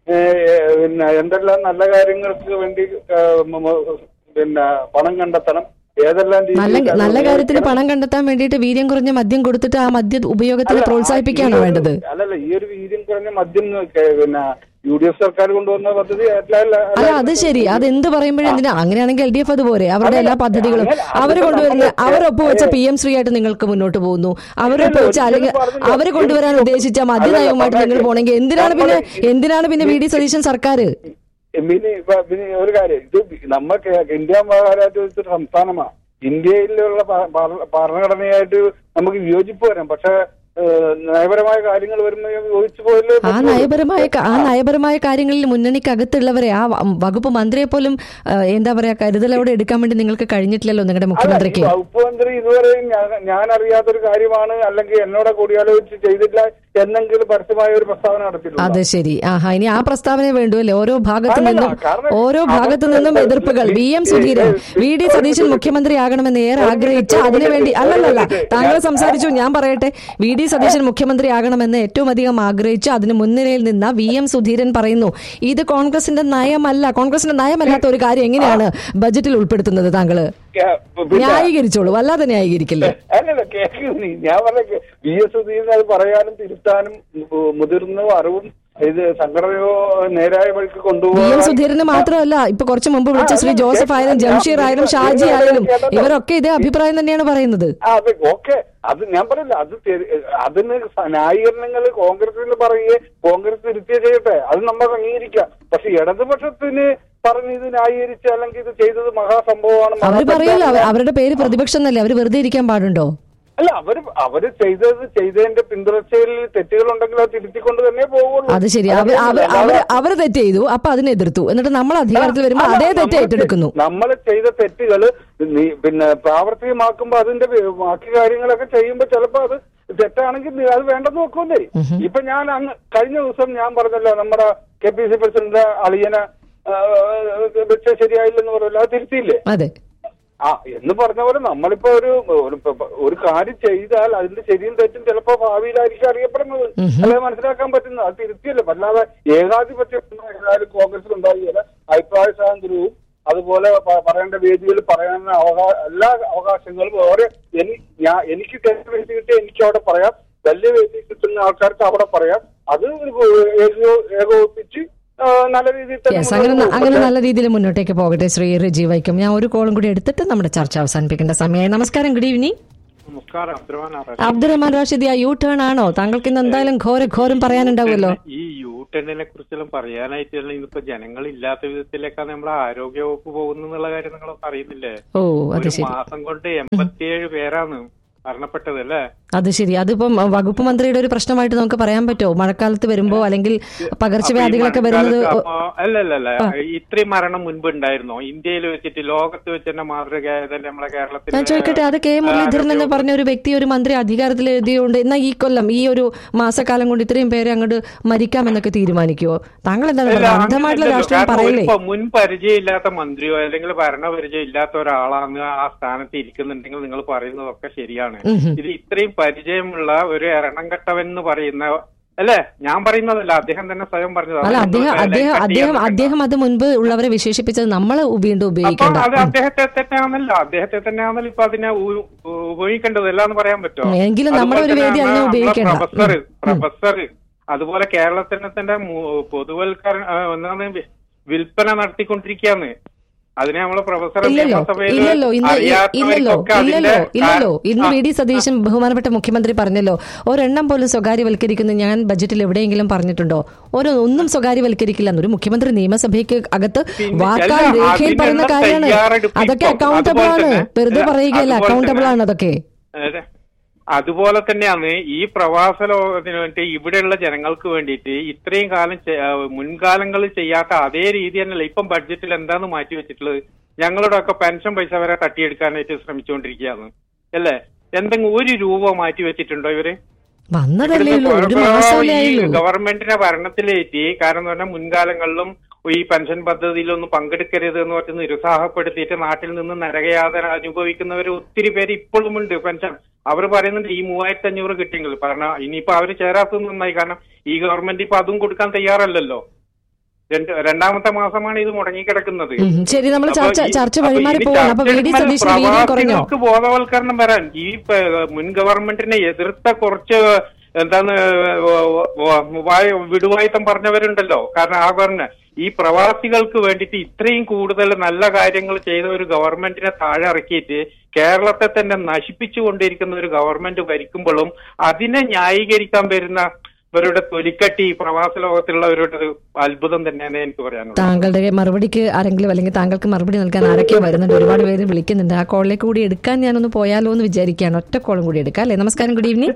S4: പിന്നെ എന്തെല്ലാം നല്ല കാര്യങ്ങൾക്ക് വേണ്ടി ആ, മ- മ- പിന്നെ പണം കണ്ടെത്തണം ഏതെല്ലാം
S1: നല്ല
S4: രീതിയിൽ അത്
S1: നല്ല കാര്യത്തിന്
S4: ഉപയോഗിക്കണം.
S1: പണം കണ്ടെത്താൻ വേണ്ടിയിട്ട് വീര്യം കുറഞ്ഞ മദ്യം കൊടുത്തിട്ട് ആ മദ്യ ഉപയോഗത്തിനെ
S4: അല്ല,
S1: പ്രോത്സാഹിപ്പിക്കുകയാണോ
S4: ഈ ഒരു-
S1: വേണ്ടത്
S4: അല്ലല്ല ഈ ഒരു വീര്യം കുറഞ്ഞ മദ്യം കെ- പിന്നെ യു ഡി എഫ് സർക്കാർ കൊണ്ടുവന്ന പദ്ധതി എല്ലാ- എല്ലാ-
S1: അല്ല അത് ശരി അത് എന്ത് പറയുമ്പോഴും എന്തിനാ അങ്ങനെയാണെങ്കിൽ എൽ ഡി എഫ് അതുപോലെ അവരുടെ എല്ലാ പദ്ധതികളും
S4: അങ്ങനെ-
S1: അവർ
S4: അതിപ്പോ
S1: കൊണ്ടുവരുന്ന
S4: നമ്മള്
S1: അവർ ഒപ്പുവെച്ച പി എം ശ്രീ ആയിട്ട് നിങ്ങൾക്ക് മുന്നോട്ട് പോകുന്നു അവർ ഒപ്പുവെച്ച അല്ലെങ്കിൽ അവർ കൊണ്ടുവരാൻ ഉദ്ദേശിച്ച മദ്യനയവുമായിട്ട് നിങ്ങൾ പോണെങ്കിൽ എന്തിനാണ് പിന്നെ എന്തിനാണ് പിന്നെ വി ഡി സതീശൻ സർക്കാർ
S4: പിന്നെ ഇപ്പൊ- പിന്നെ ഒരു കാര്യം ഇത് നമ്മൾക്ക് ഇന്ത്യ മഹാരാജ്യ ഒരു സംസ്ഥാനമാണ് ഇന്ത്യയിലുള്ള ഭ- ഭര- ഭരണഘടനയായിട്ട് നമുക്ക് വിയോജിപ്പ് വരാം പക്ഷെ ഏഹ്, നയപരമായ കാര്യങ്ങൾ വരുമ്പോൾ യോജിച്ചു പോയല്ലേ
S1: ആ നയപരമായ ക- ആ നയപരമായ കാര്യങ്ങളിൽ മുന്നണിക്കകത്തുള്ളവരെ ആ വ- വകുപ്പ് മന്ത്രിയെ പോലും ആ, എന്താ പറയാ കരുതലോടെ എടുക്കാൻ വേണ്ടി നിങ്ങൾക്ക് കഴിഞ്ഞിട്ടില്ലല്ലോ നിങ്ങളുടെ
S4: അല്ല, ഈ
S1: മുഖ്യമന്ത്രിക്ക്
S4: വകുപ്പ് മന്ത്രി ഇതുവരെയും ഞാൻ- ഞാൻ അറിയാത്തൊരു കാര്യമാണ് അല്ലെങ്കിൽ എന്നോട് കൂടിയാലോചിച്ച് ചെയ്തില്ല എന്നെങ്കിലും പരസ്യമായ ഒരു പ്രസ്താവന നടത്തിയിട്ടുണ്ട്
S1: അത് ശരി ആഹാ ഇനി ആ പ്രസ്താവന വേണ്ടു അല്ലേ ഓരോ ഭാഗത്തു
S4: അല്ലല്ല,
S1: നിന്നും
S4: കാരണം
S1: ഓരോ ഭാഗത്തു
S4: അവർക്ക്
S1: നിന്നും എതിർപ്പുകൾ V M Sudheeran V D Satheesan മുഖ്യമന്ത്രിയാകണമെന്ന് ഏറെ ആഗ്രഹിച്ച അതിനുവേണ്ടി അല്ലല്ലല്ല താങ്കൾ സംസാരിച്ചു ഞാൻ പറയട്ടെ വി ഡി സതീശൻ മുഖ്യമന്ത്രിയാകണമെന്ന് ഏറ്റവും അധികം ആഗ്രഹിച്ച് അതിന് മുൻനിരയിൽ നിന്ന വി എം സുധീരൻ പറയുന്നു ഇത് കോൺഗ്രസിന്റെ നയമല്ല കോൺഗ്രസിന്റെ നയമല്ലാത്ത ഒരു കാര്യം എങ്ങനെയാണ് ബജറ്റിൽ ഉൾപ്പെടുത്തുന്നത് താങ്കള്
S4: കേ- പിന്നെ-
S1: ന്യായീകരിച്ചോളൂ വല്ലാതെ ന്യായീകരിക്കില്ലേ
S4: അല്ലല്ല കേൾക്കൂ നീ ഞാൻ പറഞ്ഞ വി എസ് സുധീരൻ അത് പറയാനും തിരുത്താനും മു- മുതിർന്ന അറിവും ഇത് സംഘടനയോ നേരായ വഴിക്ക്
S1: വി എം
S4: കൊണ്ടുപോകാൻ
S1: സുധീരന് മാത്രമല്ല ഇപ്പൊ കുറച്ച് മുമ്പ് വിളിച്ച ശ്രീ ജോസഫ് ആയാലും ജംഷീർ ആയാലും ഷാജി ആയാലും ഇവരൊക്കെ ഇതേ അഭിപ്രായം തന്നെയാണ് പറയുന്നത്
S4: ആ, അത് ഓക്കെ അത് ഞാൻ പറയില്ല അത് തെരി- അതിന് സ- ന്യായീകരണങ്ങൾ കോൺഗ്രസിൽ പറയുകയെ കോൺഗ്രസ് തിരുത്തിയ ചെയ്യട്ടെ അത് നമ്മൾ അംഗീകരിക്കാം പക്ഷെ ഇടതുപക്ഷത്തിന് പറഞ്ഞ് ഇത് ന്യായീകരിച്ച് അല്ലെങ്കിൽ ഇത് ചെയ്തത് മഹാസംഭവമാണ്
S1: അവർ
S4: മഹാ
S1: പറയല്ലോ അവ-
S4: തെറ്റാണ്.
S1: അവരുടെ പേര് പ്രതിപക്ഷം എന്നല്ലേ അവര് വെറുതെ ഇരിക്കാൻ പാടുണ്ടോ
S4: അല്ല അവര് അവര് ചെയ്തത് ചെയ്തതിന്റെ പിന്തുടർച്ചയിൽ തെറ്റുകളുണ്ടെങ്കിൽ അത് തിരുത്തിക്കൊണ്ട് തന്നെ പോകുള്ളൂ
S1: അത് ശരി അവർ അവർ അവർ അവർ തെറ്റ് ചെയ്തു അപ്പൊ അതിനെ എതിർത്തു എന്നിട്ട് നമ്മൾ അധികാരത്തിൽ വരുമ്പോൾ അതേ തെറ്റ് ഏറ്റെടുക്കുന്നു
S4: നമ്മൾ ചെയ്ത തെറ്റുകൾ പിന്നെ പ്രാവർത്തികമാക്കുമ്പോ അതിന്റെ വി- ബാക്കി കാര്യങ്ങളൊക്കെ ചെയ്യുമ്പോ ചിലപ്പോ അത് തെറ്റാണെങ്കിൽ നീ അത് വേണ്ടെന്ന് നോക്കൂലേ ഇപ്പൊ ഞാൻ അങ്ങ് കഴിഞ്ഞ ദിവസം ഞാൻ പറഞ്ഞല്ലോ നമ്മുടെ കെ പി സി പ്രസിഡന്റ് അളിയനെ ആ, വെച്ച് ശരിയായില്ലെന്ന് പറയല്ലോ അത് തിരുത്തിയില്ലേ
S1: അതെ
S4: ആ എന്ന് പറഞ്ഞ പോലെ നമ്മളിപ്പോ ഒരു ഒരു പ- ഒരു കാര്യം ചെയ്താൽ അതിന്റെ ശരിയും തെറ്റും ചിലപ്പോ ഭാവിയിലായിരിക്കും അറിയപ്പെടുന്നത് അല്ലെ മനസ്സിലാക്കാൻ പറ്റുന്നത് അത് തിരുത്തിയല്ലോ അല്ലാതെ ഏകാധിപത്യം ഒന്നും ഏതായാലും കോൺഗ്രസിൽ ഉണ്ടാവുകയില്ല അഭിപ്രായ സ്വാതന്ത്ര്യവും അതുപോലെ പ- പറയേണ്ട വേദിയിൽ പറയാൻ അവകാ എല്ലാ അവകാശങ്ങളും ഓരോ എനി ഞാൻ എനിക്ക് ചെറിയ വേദി കിട്ടിയ എനിക്ക് അവിടെ പറയാം വലിയ വേദി കിട്ടുന്ന ആൾക്കാർക്ക് അവിടെ പറയാം അത് ഏകോ- ഏകോപിപ്പിച്ച് ആ, നല്ല രീതിയിൽ തന്നെ
S1: യെസ് അങ്ങനെ
S4: മുന്നോട്ട്
S1: അങ്ങനെ
S4: പോകും.
S1: നല്ല രീതിയിൽ മുന്നോട്ടേക്ക് പോകട്ടെ ശ്രീ റിജി വൈക്കം ഞാൻ ഒരു കോളും കൂടി എടുത്തിട്ട് നമ്മുടെ ചർച്ച അവസാനിപ്പിക്കേണ്ട സമയമായി നമസ്കാരം ഗുഡ് ഈവനിങ്
S3: നമസ്കാരം അബ്ദുറഹ്മാൻ
S1: അബ്ദുറഹ്മാൻ റാഷിദ് ആ യു ടേൺ ആണോ താങ്കൾക്ക് ഇന്ന് എന്തായാലും ഘോര ഘോരം പറയാനുണ്ടാവുമല്ലോ
S6: ഈ യു ടെന്നിനെ കുറിച്ചെല്ലാം പറയാനായിട്ടുള്ള ഇന്നിപ്പോ ജനങ്ങൾ ഇല്ലാത്ത വിധത്തിലേക്കാണ് നമ്മളെ ആരോഗ്യ വകുപ്പ് പോകുന്നുള്ള കാര്യം നിങ്ങളൊക്കെ അറിയുന്നില്ലേ
S1: ഓ അത്
S6: ഒരു
S1: ശരി
S6: മാസം കൊണ്ട് എൺപത്തിയേഴ് പേരാണ് മരണപ്പെട്ടത് അല്ലേ
S1: അത് ശരി അതിപ്പം അഹ്, വകുപ്പ് മന്ത്രിയുടെ ഒരു പ്രശ്നമായിട്ട് നമുക്ക് പറയാൻ പറ്റുമോ മഴക്കാലത്ത് വരുമ്പോ അല്ലെങ്കിൽ പകർച്ചവ്യാധികളൊക്കെ വരുന്നത്
S6: അപ്പൊ അല്ല അല്ല അല്ല ഇത്രയും മരണം മുൻപ് ഉണ്ടായിരുന്നോ ഇന്ത്യയിൽ വെച്ചിട്ട് ലോകത്ത് വെച്ച് തന്നെ മാതൃകയായതല്ലേ നമ്മളെ കേരളത്തിൽ
S1: ഞാൻ ചോദിക്കട്ടെ അത് കെ മുരളീധരൻ എന്ന് പറഞ്ഞ ഒരു വ്യക്തി ഒരു മന്ത്രി അധികാരത്തിൽ എഴുതിയുകൊണ്ട് എന്നാൽ ഈ കൊല്ലം ഈ ഒരു മാസക്കാലം കൊണ്ട് ഇത്രയും പേരെ അങ്ങോട്ട് മരിക്കാമെന്നൊക്കെ തീരുമാനിക്കുവോ താങ്കൾ എന്താണ്
S6: അല്ല,
S1: പറയുന്നത് അന്ധമായിട്ടുള്ള
S6: അങ്ങനെയല്ലല്ലോ.
S1: രാഷ്ട്രീയം
S6: കാരണം
S1: പറയലേ
S6: ഒരു മുൻ പരിചയമില്ലാത്ത മന്ത്രിയോ അല്ലെങ്കിൽ ഭരണപരിചയം ഇല്ലാത്ത ഒരാളാണ് ആ സ്ഥാനത്ത് ഇരിക്കുന്നുണ്ടെങ്കിൽ നിങ്ങൾ പറയുന്നതൊക്കെ ശരിയാണ് ഇത് ഇത്രയും പരിചയമുള്ള ഒരു എരണം കെട്ടവൻ എന്ന് പറയുന്ന അല്ലേ ഞാൻ പറയുന്നതല്ല അദ്ദേഹം തന്നെ സ്വയം പറഞ്ഞത്
S1: അല്ല
S6: അത്
S1: അദ്ദേഹം
S6: നിങ്ങൾ
S1: അദ്ദേഹം
S6: cut
S1: അദ്ദേഹം
S6: ചെയ്യാൻ
S1: അദ്ദേഹം അത് മുൻപ് ഉള്ളവരെ വിശേഷിപ്പിച്ചത് നമ്മൾ വീണ്ടും
S6: അപ്പൊ
S1: ഉപയോഗിക്കേണ്ട
S6: അത് അദ്ദേഹത്തെ തന്നെയാണല്ലോ അദ്ദേഹത്തെ തന്നെയാണല്ലോ ഇപ്പൊ അതിനെ ഉ- ഉപയോഗിക്കേണ്ടത് എന്ന് പറയാൻ പറ്റുമോ
S1: എങ്കിലും നമ്മുടെ ഒരു വേദി അതിനെ ഉപയോഗിക്കേണ്ട.
S6: പ്രൊഫസർ പ്രൊഫസർ അതുപോലെ കേരളത്തിന് തന്നെ മു- പൊതുവൽക്കരണ ആ, എന്താണ് വി- വിൽപ്പന നടത്തിക്കൊണ്ടിരിക്കുകയാണ് അതിനെ നമ്മള് പ്രൊഫസർ
S1: ഇല്ലല്ലോ
S6: നിയമസഭയിൽ
S1: ഇല്ലല്ലോ ഇന്ന് ഇ- ഇല്ലല്ലോ
S6: അറിയാത്തവർക്കൊക്കെ
S1: ഇല്ലല്ലോ
S6: അതിന്റെ
S1: ഇല്ലല്ലോ ഇന്ന്
S6: ആ,
S1: വി ഡി സതീശൻ ബഹുമാനപ്പെട്ട മുഖ്യമന്ത്രി പറഞ്ഞല്ലോ ഒരെണ്ണം പോലും സ്വകാര്യവൽക്കരിക്കുന്ന ഞാൻ ബജറ്റിൽ എവിടെയെങ്കിലും പറഞ്ഞിട്ടുണ്ടോ ഓരോ ഒന്നും സ്വകാര്യവൽക്കരിക്കില്ല എന്നൊരു മുഖ്യമന്ത്രി നിയമസഭയ്ക്ക് അകത്ത്
S6: പിന്നെ
S1: വാക്കാൽ
S6: അല്ല,
S1: രേഖയിൽ പറയുന്ന
S6: അതിനുള്ള
S1: കാര്യമാണ്
S6: തയ്യാറെടുപ്പ്
S1: അതൊക്കെ
S6: ഇപ്പം
S1: അക്കൗണ്ടബിൾ ആണ്
S6: അതുപോലെ തന്നെ-
S1: വെറുതെ
S6: അല്ല,
S1: പറയുകയല്ല
S6: അതുപോലെ
S1: അക്കൗണ്ടബിൾ
S6: തന്നെ-
S1: ആണ് അതൊക്കെ
S6: അതെ. അതുപോലെ തന്നെയാണ് ഈ പ്രവാസ ലോകത്തിന് വേണ്ടി ഇവിടെയുള്ള ജനങ്ങൾക്ക് വേണ്ടിയിട്ട് ഇത്രയും കാലം ചെ- ആ, മുൻകാലങ്ങളിൽ ചെയ്യാത്ത അതേ രീതി തന്നെയല്ല ഇപ്പം ബഡ്ജറ്റിൽ എന്താണ് മാറ്റി വെച്ചിട്ടുള്ളത് ഞങ്ങളുടെ ഒക്കെ പെൻഷൻ പൈസ വരെ തട്ടിയെടുക്കാനായിട്ട് ശ്രമിച്ചുകൊണ്ടിരിക്കുകയാണ് അല്ലേ എന്തെങ്കിലും ഒരു രൂപ മാറ്റി വെച്ചിട്ടുണ്ടോ ഇവര്
S1: വന്നതല്ലേ ഉള്ളൂ ഒരു
S6: ഇവിടുത്തെ
S1: മാസമല്ലേ
S6: ഈ
S1: ആയുള്ളൂ
S6: ഗവൺമെന്റിനെ ഭരണത്തിലേറ്റി കാരണം എന്ന് പറഞ്ഞാൽ മുൻകാലങ്ങളിലും ഈ പെൻഷൻ പദ്ധതിയിലൊന്നും പങ്കെടുക്കരുത് എന്ന് പറഞ്ഞ് നിരുത്സാഹപ്പെടുത്തിയിട്ട് നാട്ടിൽ നിന്ന് നരകയാതന അനുഭവിക്കുന്നവർ ഒത്തിരി പേര് ഇപ്പോഴും ഉണ്ട് പെൻഷൻ അവർ പറയുന്നുണ്ട് ഈ മൂവായിരത്തി അഞ്ഞൂറ് കിട്ടിയെങ്കിൽ കാരണം ഇനിയിപ്പോ അവർ ചേരാത്തത് നന്നായി കാരണം ഈ ഗവൺമെന്റ് ഇപ്പൊ അതും കൊടുക്കാൻ തയ്യാറല്ലല്ലോ രണ്ട് രണ്ടാമത്തെ മാസമാണ് ഇത് മുടങ്ങിക്കിടക്കുന്നത്
S1: ഉം, ശരി നമ്മൾ
S6: അപ്പൊ
S1: ചർച്ച
S6: ഈ-
S1: ചർച്ച
S6: അപ്പൊ
S1: വഴിമാറി
S6: ഇനി
S1: പോവാണ് അപ്പൊ വി ഡി
S6: ചർച്ച
S1: സതീശൻ വീര്യം കുറഞ്ഞോ
S6: പ്രവാസികൾക്ക് ബോധവൽക്കരണം വരാൻ ഈ പ- മുൻ ഗവൺമെന്റിനെ എതിർത്ത കുറച്ച് എന്താണ് വായ- വിടുവായുത്തം പറഞ്ഞവരുണ്ടല്ലോ കാരണം ആ പറഞ്ഞ ഈ പ്രവാസികൾക്ക് വേണ്ടിയിട്ട് ഇത്രയും കൂടുതൽ നല്ല കാര്യങ്ങൾ ചെയ്ത ഒരു ഗവൺമെന്റിനെ താഴെ ഇറക്കിയിട്ട് കേരളത്തെ തന്നെ നശിപ്പിച്ചുകൊണ്ടിരിക്കുന്ന ഒരു ഗവൺമെന്റ് ഭരിക്കുമ്പോഴും അതിനെ ന്യായീകരിക്കാൻ വരുന്ന ഇവരുടെ തൊലിക്കട്ടി ഈ പ്രവാസ ലോകത്തുള്ളവരുടെ ഒരു അത്ഭുതം തന്നെയാണ് എനിക്ക് പറയാനുള്ളത്
S1: താങ്കളുടെ മറുപടിക്ക് ആരെങ്കിലും അല്ലെങ്കിൽ താങ്കൾക്ക് മറുപടി നൽകാൻ ആരൊക്കെയോ വരുന്നുണ്ട് ഒരുപാട് പേര് വിളിക്കുന്നുണ്ട് ആ കോളിലേക്ക് കൂടി എടുക്കാൻ ഞാനൊന്ന് പോയാലോ എന്ന് വിചാരിക്കുകയാണ് ഒറ്റ കോളും കൂടി എടുക്കാം അല്ലേ നമസ്കാരം ഗുഡ് ഈവനിങ്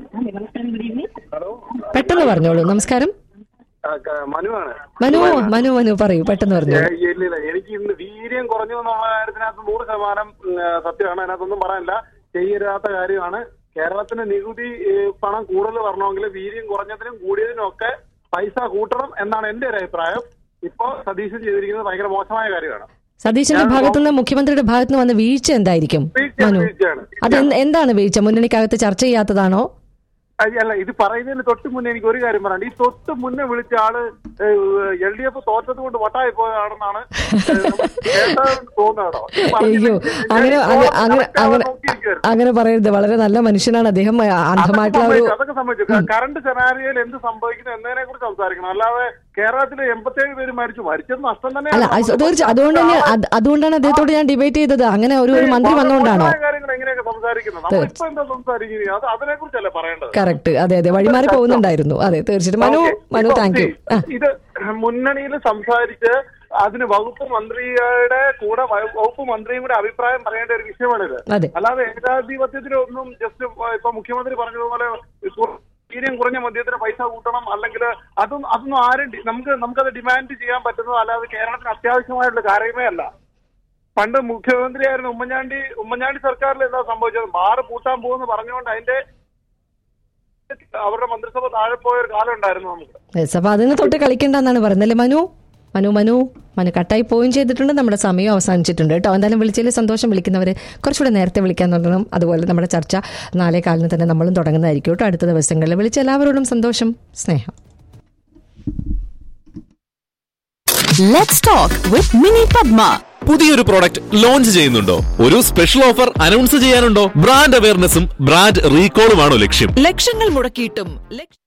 S1: പെട്ടെന്ന് പറഞ്ഞോളൂ നമസ്കാരം
S4: ആ, ക- മനുവാണ്
S1: മനു മനു മനു പറയൂ പെട്ടെന്ന്
S4: ഏ,
S1: പറഞ്ഞോളൂ
S4: ഇല്ലില്ല എനിക്ക് ഇന്ന് വീര്യം കുറഞ്ഞു എന്നുള്ള കാര്യത്തിനകത്ത് നൂറ് ശതമാനം ഉം, ആ, സത്യമാണ് അതിനകത്തൊന്നും പറയാനില്ല ചെയ്യരുതാത്ത കാര്യമാണ് കേരളത്തിന് നികുതി ഏ, പണം കൂടുതൽ വരണമെങ്കിൽ വീര്യം കുറഞ്ഞതിനും കൂടിയതിനും ഒക്കെ പൈസ കൂട്ടണം എന്നാണ് എന്റെ ഒരു അഭിപ്രായം ഇപ്പോ സതീശൻ ചെയ്തിരിക്കുന്നത് ഭയങ്കര മോശമായ കാര്യമാണ്
S1: സതീശന്റെ ഭാഗത്തുനിന്ന് മുഖ്യമന്ത്രിയുടെ ഭാഗത്തുനിന്ന് വന്ന വീഴ്ച എന്തായിരിക്കും
S4: വീഴ്ചയാണ്,
S1: മനു
S4: വീഴ്ചയാണ്.
S1: അത് എന്ത്- എന്താണ് വീഴ്ച മുന്നണിക്കകത്ത് ചർച്ച ചെയ്യാത്തതാണോ
S4: അത് അല്ല ഇത് പറയുന്നതിന് തൊട്ട് മുന്നേ എനിക്ക് ഒരു കാര്യം പറയാനുണ്ട് ഈ തൊട്ട് മുന്നേ വിളിച്ച ആള് എൽ ഡി എഫ് തോറ്റത് കൊണ്ട് വട്ടായി പോയതാണെന്നാണ് തോന്നുന്നതാണോ
S1: അയ്യോ അങ്ങനെ അങ്ങനെ അങ്ങനെ അങ്ങനെ അങ്ങനെ പറയരുത് വളരെ നല്ല മനുഷ്യനാണ് അദ്ദേഹം അന്ധമായിട്ടുള്ള ഒരു
S4: അതൊക്കെ സംഭവിച്ചു കറണ്ട് സെനാരിയയിൽ എന്ത് സംഭവിക്കുന്നു എന്നതിനെ കുറിച്ച് സംസാരിക്കണം അല്ലാതെ കേരളത്തിലെ എൺപത്തേഴ് പേര് മരിച്ചു മരിച്ചത് നഷ്ടം
S1: അല്ല
S4: തന്നെയാണ്
S1: അത് തീർച്ച അതുകൊണ്ട് തന്നെ അത് അതുകൊണ്ടാണ് അദ്ദേഹത്തോട് ഞാൻ ഡിബേറ്റ് ചെയ്തത് അങ്ങനെ ഒരു ഒരു മന്ത്രി വന്നുകൊണ്ടാണോ
S4: മോശമായ കാര്യങ്ങൾ എങ്ങനെയൊക്കെ സംസാരിക്കുന്നത് നമ്മളിപ്പോ എന്താ സംസാരിക്കുന്നത് അത് അതിനെ കുറിച്ചല്ലേ പറയേണ്ടത്
S1: കറക്റ്റ് അതെ അതെ വഴിമാറി പോകുന്നുണ്ടായിരുന്നു അതെ തീർച്ചയായിട്ടും മനു
S4: ഓക്കേ.
S1: മനു
S4: ഇപ്പൊ
S1: താങ്ക് യു
S4: see, ഇത് മുന്നണിയിൽ സംസാരിച്ച് അതിന് വകുപ്പ് മന്ത്രിയുടെ കൂടെ വ- വകുപ്പ് മന്ത്രിയും കൂടെ അഭിപ്രായം പറയേണ്ട ഒരു വിഷയമാണിത്
S1: അതെ
S4: അല്ലാതെ ഏകാധിപത്യത്തിലൊന്നും ജസ്റ്റ് ഇപ്പൊ മുഖ്യമന്ത്രി പറഞ്ഞതുപോലെ കുറ- വീര്യം കുറഞ്ഞ മദ്യത്തിന് പൈസ കൂട്ടണം അല്ലെങ്കിൽ അതൊന്നും അതൊന്നും ആരും ഡി- നമുക്ക് നമുക്കത് ഡിമാൻഡ് ചെയ്യാൻ പറ്റുന്നത് അല്ലാതെ കേരളത്തിന് അത്യാവശ്യമായിട്ടുള്ള കാര്യമേ അല്ല പണ്ട് മുഖ്യമന്ത്രിയായിരുന്ന ഉമ്മൻചാണ്ടി ഉമ്മൻചാണ്ടി സർക്കാരിൽ എന്താ സംഭവിച്ചത് ബാറ് പൂട്ടാൻ പോകുമെന്ന് പറഞ്ഞുകൊണ്ട് അതിന്റെ അവരുടെ മന്ത്രിസഭ താഴെ പോയ ഒരു കാലം ഉണ്ടായിരുന്നു നമുക്ക്
S1: യെസ് അപ്പൊ അതിന് തൊട്ട് കളിക്കണ്ടെന്നാണ് പറയുന്നത് അല്ലേ മനു മനു മനു മനു കട്ടായി പോയും ചെയ്തിട്ടുണ്ട് നമ്മുടെ സമയം അവസാനിച്ചിട്ടുണ്ട് കേട്ടോ എന്തായാലും വിളിച്ചതിൽ സന്തോഷം വിളിക്കുന്നവരെ കുറച്ചുകൂടെ നേരത്തെ വിളിക്കാൻ തുടങ്ങണം അതുപോലെ നമ്മുടെ ചർച്ച നാലേ കാലിന് തന്നെ നമ്മളും തുടങ്ങുന്നതായിരിക്കും കേട്ടോ അടുത്ത ദിവസങ്ങളിൽ വിളിച്ച എല്ലാവരോടും സന്തോഷം സ്നേഹം
S7: Let's talk with Mini Padma. പുതിയൊരു പ്രോഡക്റ്റ് ലോഞ്ച് ചെയ്യുന്നുണ്ടോ ഒരു സ്പെഷ്യൽ ഓഫർ അനൗൺസ് ചെയ്യാനുണ്ടോ ബ്രാൻഡ് അവയർനെസ്സും ബ്രാൻഡ് റീകോളുമാണോ ലക്ഷ്യം
S8: ലക്ഷങ്ങൾ മുടക്കിയിട്ടും ലക്ഷ-